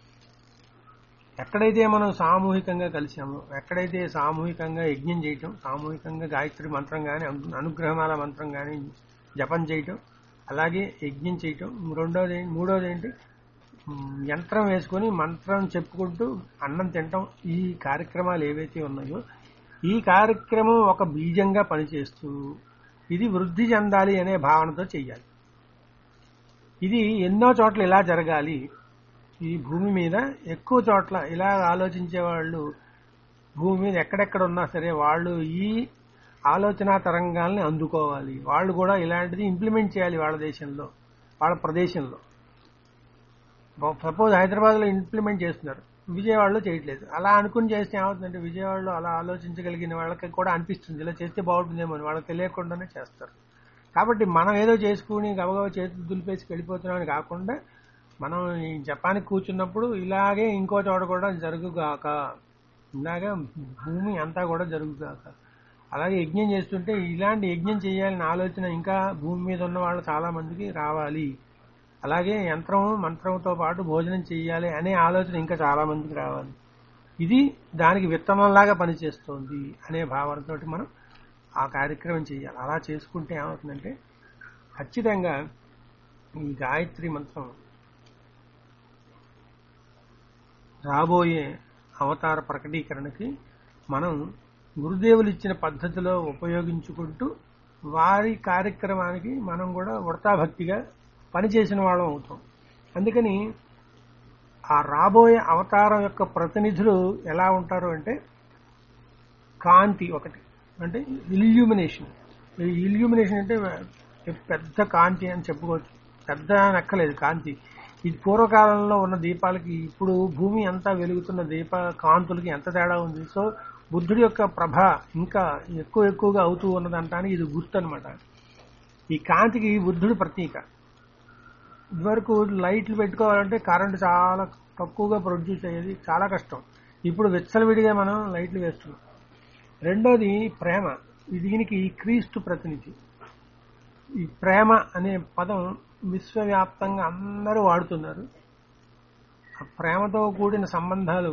ఎక్కడైతే మనం సామూహికంగా కలిసామో ఎక్కడైతే సామూహికంగా యజ్ఞం చేయటం సామూహికంగా గాయత్రి మంత్రం కానీ అనుగ్రహమాల మంత్రం కానీ జపం చేయటం అలాగే యజ్ఞం చేయటం రెండోది మూడోది ఏంటి ఉమ్, యంత్రం వేసుకొని మంత్రం చెప్పుకుంటూ అన్నం తినటం ఈ కార్యక్రమాలు ఏవైతే ఉన్నాయో ఈ కార్యక్రమం ఒక బీజంగా పనిచేస్తూ ఇది వృద్ధి చెందాలి అనే భావనతో చెయ్యాలి ఇది ఎన్నో చోట్ల ఇలా జరగాలి ఈ భూమి మీద ఎక్కువ చోట్ల ఇలా ఆలోచించే వాళ్ళు భూమి మీద ఎక్కడెక్కడ ఉన్నా సరే వాళ్ళు ఈ ఆలోచన తరంగాల్ని అందుకోవాలి వాళ్ళు కూడా ఇలాంటిది ఇంప్లిమెంట్ చేయాలి వాళ్ళ దేశంలో వాళ్ళ ప్రదేశంలో సపోజ్ హైదరాబాద్ లో ఇంప్లిమెంట్ చేస్తున్నారు విజయవాడలో చేయట్లేదు అలా అనుకుని చేస్తే ఏమవుతుందంటే విజయవాడలో అలా ఆలోచించగలిగిన వాళ్ళకి కూడా అనిపిస్తుంది ఇలా చేస్తే బాగుంటుందేమో అని వాళ్ళకి తెలియకుండానే చేస్తారు కాబట్టి మనం ఏదో చేసుకుని గబగబా చేతులు దులిపేసి వెళ్ళిపోతున్నామని కాకుండా మనం ఈ జపాన్కి కూర్చున్నప్పుడు ఇలాగే ఇంకో చోట కూడా జరుగుగాక ఇలాగా భూమి అంతా కూడా జరుగుగాక అలాగే యజ్ఞం చేస్తుంటే ఇలాంటి యజ్ఞం చేయాలని ఆలోచన ఇంకా భూమి మీద ఉన్న వాళ్ళు చాలా మందికి రావాలి అలాగే యంత్రం మంత్రంతో పాటు భోజనం చేయాలి అనే ఆలోచన ఇంకా చాలా మందికి రావాలి ఇది దానికి విత్తనంలాగా పనిచేస్తోంది అనే భావనతో మనం ఆ కార్యక్రమం చేయాలి అలా చేసుకుంటే ఏమవుతుందంటే ఖచ్చితంగా ఈ గాయత్రి మంత్రం రాబోయే అవతార ప్రకటీకరణకి మనం గురుదేవులు ఇచ్చిన పద్ధతిలో ఉపయోగించుకుంటూ వారి కార్యక్రమానికి మనం కూడా వృతాభక్తిగా పనిచేసిన వాళ్ళం అవుతాం అందుకని ఆ రాబోయే అవతారం యొక్క ప్రతినిధులు ఎలా ఉంటారు అంటే కాంతి ఒకటి అంటే ఇల్యూమినేషన్ ఈ ఇల్యూమినేషన్ అంటే పెద్ద కాంతి అని చెప్పుకోవచ్చు పెద్ద నెక్కలేదు కాంతి ఇది పూర్వకాలంలో ఉన్న దీపాలకి ఇప్పుడు భూమి అంతా వెలుగుతున్న దీప కాంతులకి ఎంత తేడా ఉంది సో బుద్ధుడి యొక్క ప్రభ ఇంకా ఎక్కువ ఎక్కువగా అవుతూ ఉన్నదంటానికి ఇది గుర్తు అనమాట ఈ కాంతికి బుద్ధుడి ప్రతీక ఇదివరకు లైట్లు పెట్టుకోవాలంటే కరెంటు చాలా తక్కువగా ప్రొడ్యూస్ అయ్యేది చాలా కష్టం ఇప్పుడు విచ్చలవిడిగా మనం లైట్లు వేస్తున్నాం రెండోది ప్రేమ ఇది దీనికి క్రీస్తు ప్రతినిధి ఈ ప్రేమ అనే పదం విశ్వవ్యాప్తంగా అందరూ వాడుతున్నారు ఆ ప్రేమతో కూడిన సంబంధాలు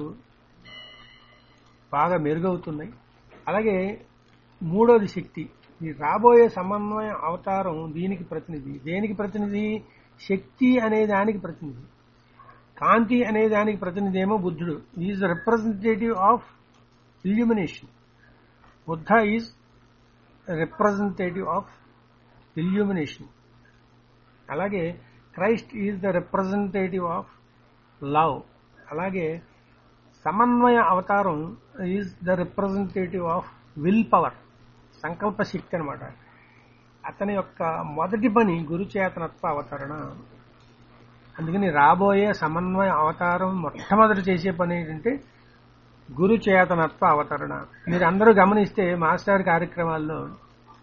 బాగా మెరుగవుతున్నాయి అలాగే మూడోది శక్తి ఈ రాబోయే సమన్వయ అవతారం దీనికి ప్రతినిధి దేనికి ప్రతినిధి శక్తి అనే దానికి ప్రతినిధి కాంతి అనే దానికి ప్రతినిధి ఏమో బుద్ధుడు is representative of illumination Buddha is representative of illumination అలాగే Christ is the representative of love అలాగే సమన్వయ అవతారం is the representative of will power సంకల్ప శక్తి అనమాట అతని యొక్క మొదటి పని గురుచేతనత్వ అవతరణ అందుకని రాబోయే సమన్వయ అవతారం మొట్టమొదటి చేసే పని ఏంటంటే గురు చేతనత్వ అవతరణ మీరు అందరూ గమనిస్తే మాస్టర్ కార్యక్రమాల్లో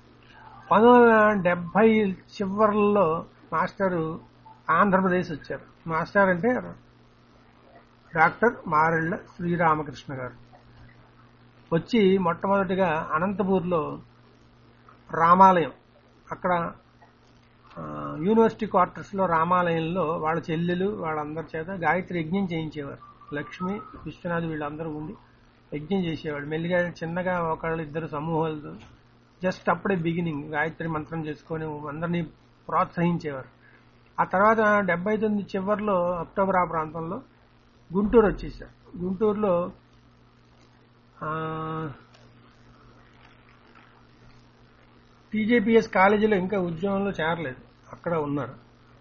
పంతొమ్మిది వందల డెబ్బై చివరిలో మాస్టరు ఆంధ్రప్రదేశ్ వచ్చారు మాస్టర్ అంటే డాక్టర్ మారెళ్ళ శ్రీరామకృష్ణ గారు వచ్చి మొట్టమొదటిగా అనంతపూర్లో రామాలయం అక్కడ ఆ, యూనివర్సిటీ క్వార్టర్స్లో రామాలయంలో వాళ్ళ చెల్లెలు వాళ్ళందరి చేత గాయత్రి యజ్ఞం చేయించేవారు లక్ష్మి విశ్వనాథ్ వీళ్ళందరూ ఉండి యజ్ఞం చేసేవాడు మెల్లిగా చిన్నగా ఒకళ్ళు ఇద్దరు సమూహాలతో జస్ట్ అప్పుడే బిగినింగ్ గాయత్రి మంత్రం చేసుకొని అందరినీ ప్రోత్సహించేవారు ఆ తర్వాత డెబ్బై తొమ్మిది చివరిలో అక్టోబర్ ఆ ప్రాంతంలో గుంటూరు వచ్చేసారు గుంటూరులో టీజేపీఎస్ కాలేజీలో ఇంకా ఉద్యోగంలో చేరలేదు అక్కడ ఉన్నారు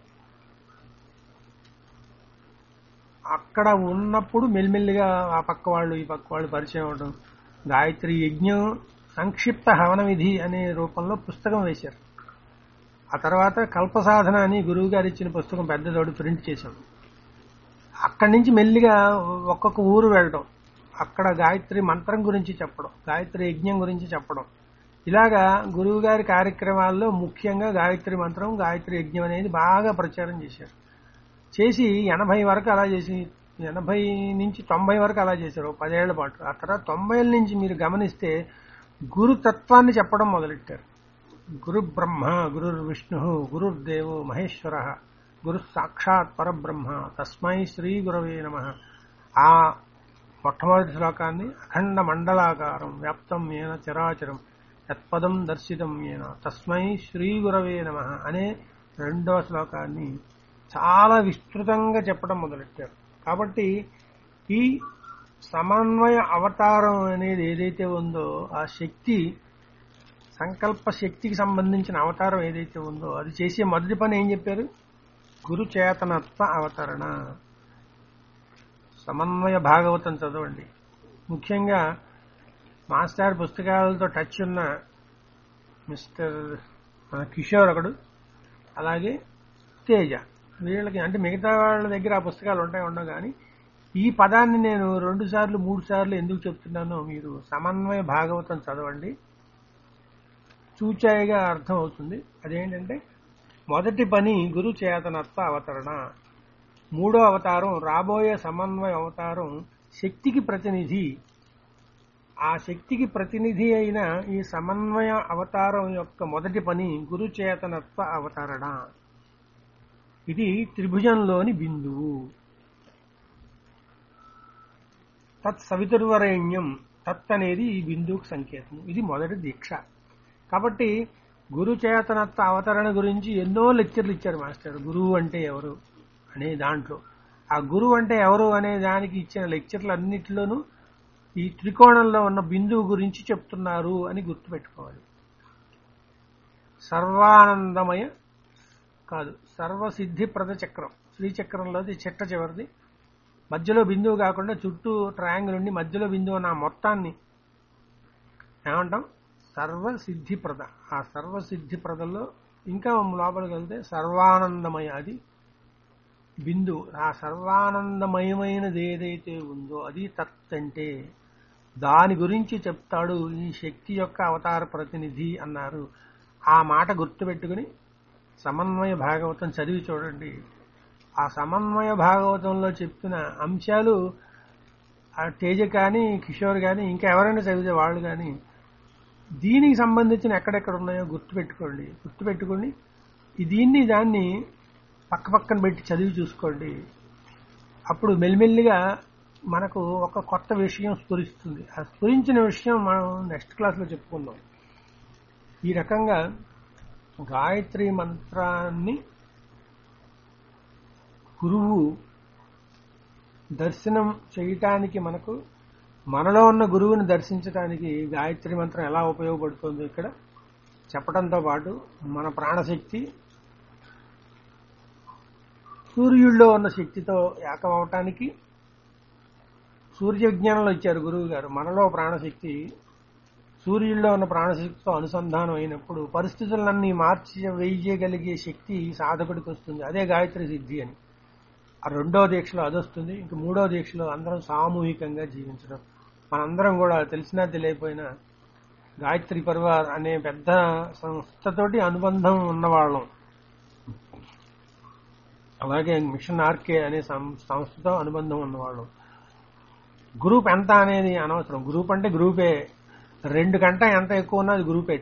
అక్కడ ఉన్నప్పుడు మెల్లిమెల్లిగా ఆ పక్క వాళ్ళు ఈ పక్క వాళ్ళు పరిచయం అవడం గాయత్రి యజ్ఞం సంక్షిప్త హవన విధి అనే రూపంలో పుస్తకం వేశారు ఆ తర్వాత కల్పసాధన అని గురువు గారు ఇచ్చిన పుస్తకం పెద్దదోడు ప్రింట్ చేశాం అక్కడి నుంచి మెల్లిగా ఒక్కొక్క ఊరు వెళ్ళడం అక్కడ గాయత్రి మంత్రం గురించి చెప్పడం గాయత్రి యజ్ఞం గురించి చెప్పడం ఇలాగా గురువు గారి కార్యక్రమాల్లో ముఖ్యంగా గాయత్రి మంత్రం గాయత్రి యజ్ఞం అనేది బాగా ప్రచారం చేశారు చేసి ఎనభై వరకు అలా చేసి ఎనభై నుంచి తొంభై వరకు అలా చేశారు ఓ పదేళ్ల పాటు ఆ తర్వాత తొంభైల నుంచి మీరు గమనిస్తే గురుతత్వాన్ని చెప్పడం మొదలెట్టారు గురు బ్రహ్మ గురు విష్ణు గురుర్దేవో మహేశ్వర గురు సాక్షాత్ పరబ్రహ్మ తస్మై శ్రీ గురవే నమ ఆ మొట్టమొదటి శ్లోకాన్ని అఖండ మండలాకారం వ్యాప్తం ఏన చరాచరం యత్పదం దర్శితం ఏన తస్మై శ్రీ గురవే నమ అనే రెండవ శ్లోకాన్ని చాలా విస్తృతంగా చెప్పడం మొదలెట్టారు కాబట్టి ఈ సమన్వయ అవతారం అనేది ఏదైతే ఉందో ఆ శక్తి సంకల్ప శక్తికి సంబంధించిన అవతారం ఏదైతే ఉందో అది చేసే మొదటి పని ఏం చెప్పారు గురు చేతనత్వ అవతరణ సమన్వయ భాగవతం చదవండి ముఖ్యంగా మాస్టర్ పుస్తకాలతో టచ్ ఉన్న మిస్టర్ మన కిషోర్ ఒకడు అలాగే తేజ వీళ్ళకి అంటే మిగతా వాళ్ళ దగ్గర ఆ పుస్తకాలు ఉంటాయి ఉండవు కానీ ఈ పదాన్ని నేను రెండు సార్లు మూడు సార్లు ఎందుకు చెప్తున్నానో మీరు సమన్వయ భాగవతం చదవండి చూచాయిగా అర్థం అవుతుంది అదేంటంటే మొదటి పని గురు చేతనత్వ అవతరణ మూడో అవతారం రాబోయే సమన్వయ అవతారం శక్తికి ప్రతినిధి ఆ శక్తికి ప్రతినిధి అయిన ఈ సమన్వయ అవతారం యొక్క మొదటి పని గురు చేతనత్వ అవతరణ ఇది త్రిభుజంలోని బిందువు తత్ సవితుర్వరేణ్యం తత్ అనేది ఈ బిందువుకు సంకేతం ఇది మొదటి దీక్ష కాబట్టి గురు చేతనత్వ అవతరణ గురించి ఎన్నో లెక్చర్లు ఇచ్చారు మాస్టర్ గురువు అంటే ఎవరు అనే దాంట్లో ఆ గురువు అంటే ఎవరు అనే దానికి ఇచ్చిన లెక్చర్లు అన్నిటిలోనూ ఈ త్రికోణంలో ఉన్న బిందువు గురించి చెప్తున్నారు అని గుర్తుపెట్టుకోవాలి సర్వానందమయ కాదు సర్వసిద్ధిప్రద చక్రం శ్రీచక్రంలోది చిట్ట చివరిది మధ్యలో బిందువు కాకుండా చుట్టూ ట్రయాంగిల్ ఉండి మధ్యలో బిందువు ఉన్న ఆ మొత్తాన్ని ఏమంటాం సర్వసిద్ధిప్రద ఆ సర్వసిద్ధిప్రదలో ఇంకా లోపలికి వెళ్తే సర్వానందమయ అది బిందువు ఆ సర్వానందమయమైనది ఏదైతే ఉందో అది తత్ అంటే దాని గురించి చెప్తాడు ఈ శక్తి యొక్క అవతార ప్రతినిధి అన్నారు ఆ మాట గుర్తుపెట్టుకుని సమన్వయ భాగవతం చదివి చూడండి ఆ సమన్వయ భాగవతంలో చెప్పిన అంశాలు ఆ తేజ కానీ కిషోర్ కానీ ఇంకా ఎవరైనా చదివితే వాళ్ళు కానీ దీనికి సంబంధించిన ఎక్కడెక్కడ ఉన్నాయో గుర్తుపెట్టుకోండి గుర్తుపెట్టుకోండి ఈ దీన్ని దాన్ని పక్క పక్కన పెట్టి చదివి చూసుకోండి అప్పుడు మెల్లిమెల్లిగా మనకు ఒక కొత్త విషయం స్ఫురిస్తుంది ఆ స్ఫురించిన విషయం మనం నెక్స్ట్ క్లాస్లో చెప్పుకుందాం ఈ రకంగా గాయత్రి మంత్రాన్ని గురువు దర్శనం చేయటానికి మనకు మనలో ఉన్న గురువుని దర్శించడానికి గాయత్రి మంత్రం ఎలా ఉపయోగపడుతుందో ఇక్కడ చెప్పడంతో పాటు మన ప్రాణశక్తి సూర్యుల్లో ఉన్న శక్తితో ఏకం అవటానికి సూర్య విజ్ఞానంలో ఇచ్చారు గురువు గారు మనలో ప్రాణశక్తి సూర్యుల్లో ఉన్న ప్రాణశక్తితో అనుసంధానం అయినప్పుడు పరిస్థితులన్నీ మార్చి వేయగలిగే శక్తి సాధకుడికి వస్తుంది అదే గాయత్రి సిద్ధి అని ఆ రెండో దీక్షలో అది వస్తుంది ఇంక మూడో దీక్షలో అందరం సామూహికంగా జీవించడం మనందరం కూడా తెలిసినా తెలియకపోయినా గాయత్రి పరివార్ అనే పెద్ద సంస్థతోటి అనుబంధం ఉన్నవాళ్ళం అలాగే మిషన్ ఆర్కే అనే సం- సంస్థతో అనుబంధం ఉన్నవాళ్ళు గ్రూప్ ఎంత అనేది అనవసరం గ్రూప్ అంటే గ్రూపే రెండు గంట ఎంత ఎక్కువ ఉన్నా అది గ్రూపేట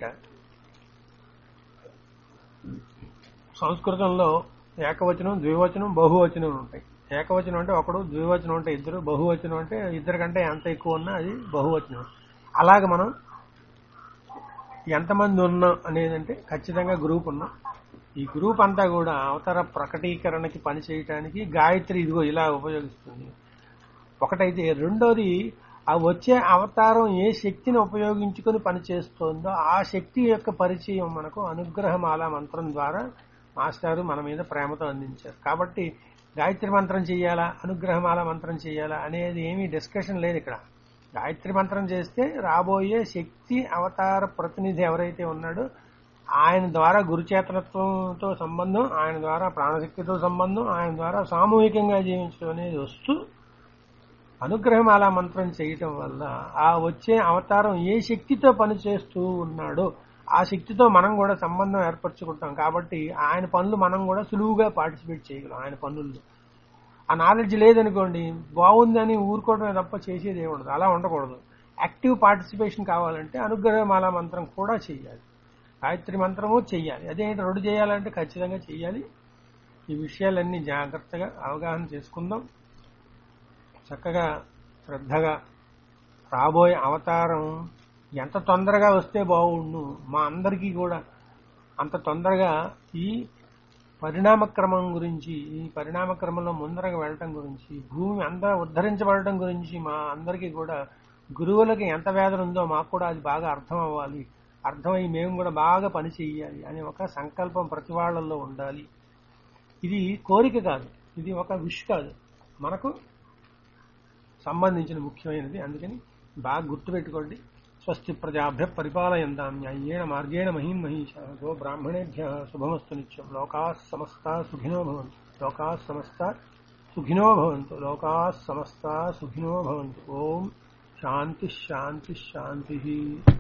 సంస్కృతంలో ఏకవచనం ద్వివచనం బహువచనం ఉంటాయి ఏకవచనం అంటే ఒకడు ద్వివచనం అంటే ఇద్దరు బహువచనం అంటే ఇద్దరు కంటే ఎంత ఎక్కువ ఉన్నా అది బహువచనం అలాగే మనం ఎంతమంది ఉన్నాం అనేదంటే ఖచ్చితంగా గ్రూప్ ఉన్నాం ఈ గ్రూప్ అంతా కూడా అవతార ప్రకటీకరణకి పని చేయటానికి గాయత్రి ఇదిగో ఇలా ఉపయోగిస్తుంది ఒకటైతే రెండోది ఆ వచ్చే అవతారం ఏ శక్తిని ఉపయోగించుకొని పనిచేస్తోందో ఆ శక్తి యొక్క పరిచయం మనకు అనుగ్రహమాల మంత్రం ద్వారా మాస్టారు మన మీద ప్రేమతో అందించారు కాబట్టి గాయత్రి మంత్రం చేయాలా అనుగ్రహమాల మంత్రం చేయాలా అనేది ఏమీ డిస్కషన్ లేదు ఇక్కడ గాయత్రి మంత్రం చేస్తే రాబోయే శక్తి అవతార ప్రతినిధి ఎవరైతే ఉన్నాడో ఆయన ద్వారా గురుచేతనత్వంతో సంబంధం ఆయన ద్వారా ప్రాణశక్తితో సంబంధం ఆయన ద్వారా సామూహికంగా జీవించడం అనేది వస్తూ అనుగ్రహమాల మంత్రం చేయటం వల్ల ఆ వచ్చే అవతారం ఏ శక్తితో పనిచేస్తూ ఉన్నాడో ఆ శక్తితో మనం కూడా సంబంధం ఏర్పరచుకుంటాం కాబట్టి ఆయన పనులు మనం కూడా సులువుగా పార్టిసిపేట్ చేయగలం ఆయన పనుల్లో ఆ నాలెడ్జ్ లేదనుకోండి బాగుందని ఊరుకోవడమే తప్ప చేసేది ఏమి ఉండదు అలా ఉండకూడదు యాక్టివ్ పార్టిసిపేషన్ కావాలంటే అనుగ్రహమాల మంత్రం కూడా చెయ్యాలి గాయత్రి మంత్రము చెయ్యాలి అదేంటి రెండు చేయాలంటే ఖచ్చితంగా చెయ్యాలి ఈ విషయాలన్నీ జాగ్రత్తగా అవగాహన చేసుకుందాం చక్కగా శ్రద్ధగా రాబోయే అవతారం ఎంత తొందరగా వస్తే బాగుండు మా అందరికీ కూడా అంత తొందరగా ఈ పరిణామ క్రమం గురించి ఈ పరిణామ క్రమంలో ముందరగా వెళ్ళటం గురించి భూమి అంతా ఉద్ధరించబడటం గురించి మా అందరికీ కూడా గురువులకి ఎంత వేదన ఉందో మాకు కూడా అది బాగా అర్థం అవ్వాలి అర్థమై మేము కూడా బాగా పని చేయాలి అనే ఒక సంకల్పం ప్రతి వాళ్ళల్లో ఉండాలి ఇది కోరిక కాదు ఇది ఒక విష్ కాదు మనకు సంబంధించిన ముఖ్యమైనది అందుకని బాగా గుర్తుపెట్టుకోండి స్వస్తి ప్రజాభ్య పరిపాలయంతాం న్యాయేణ మార్గేణ మహీం మహీష గో బ్రాహ్మణేభ్య శుభమస్తు నిత్యం లోకా సమస్త సుఖినో భవంతు లోకా సమస్త సుఖినో భవంతు లోకా సమస్త సుఖినో భవంతు ఓం శాంతి శాంతి శాంతి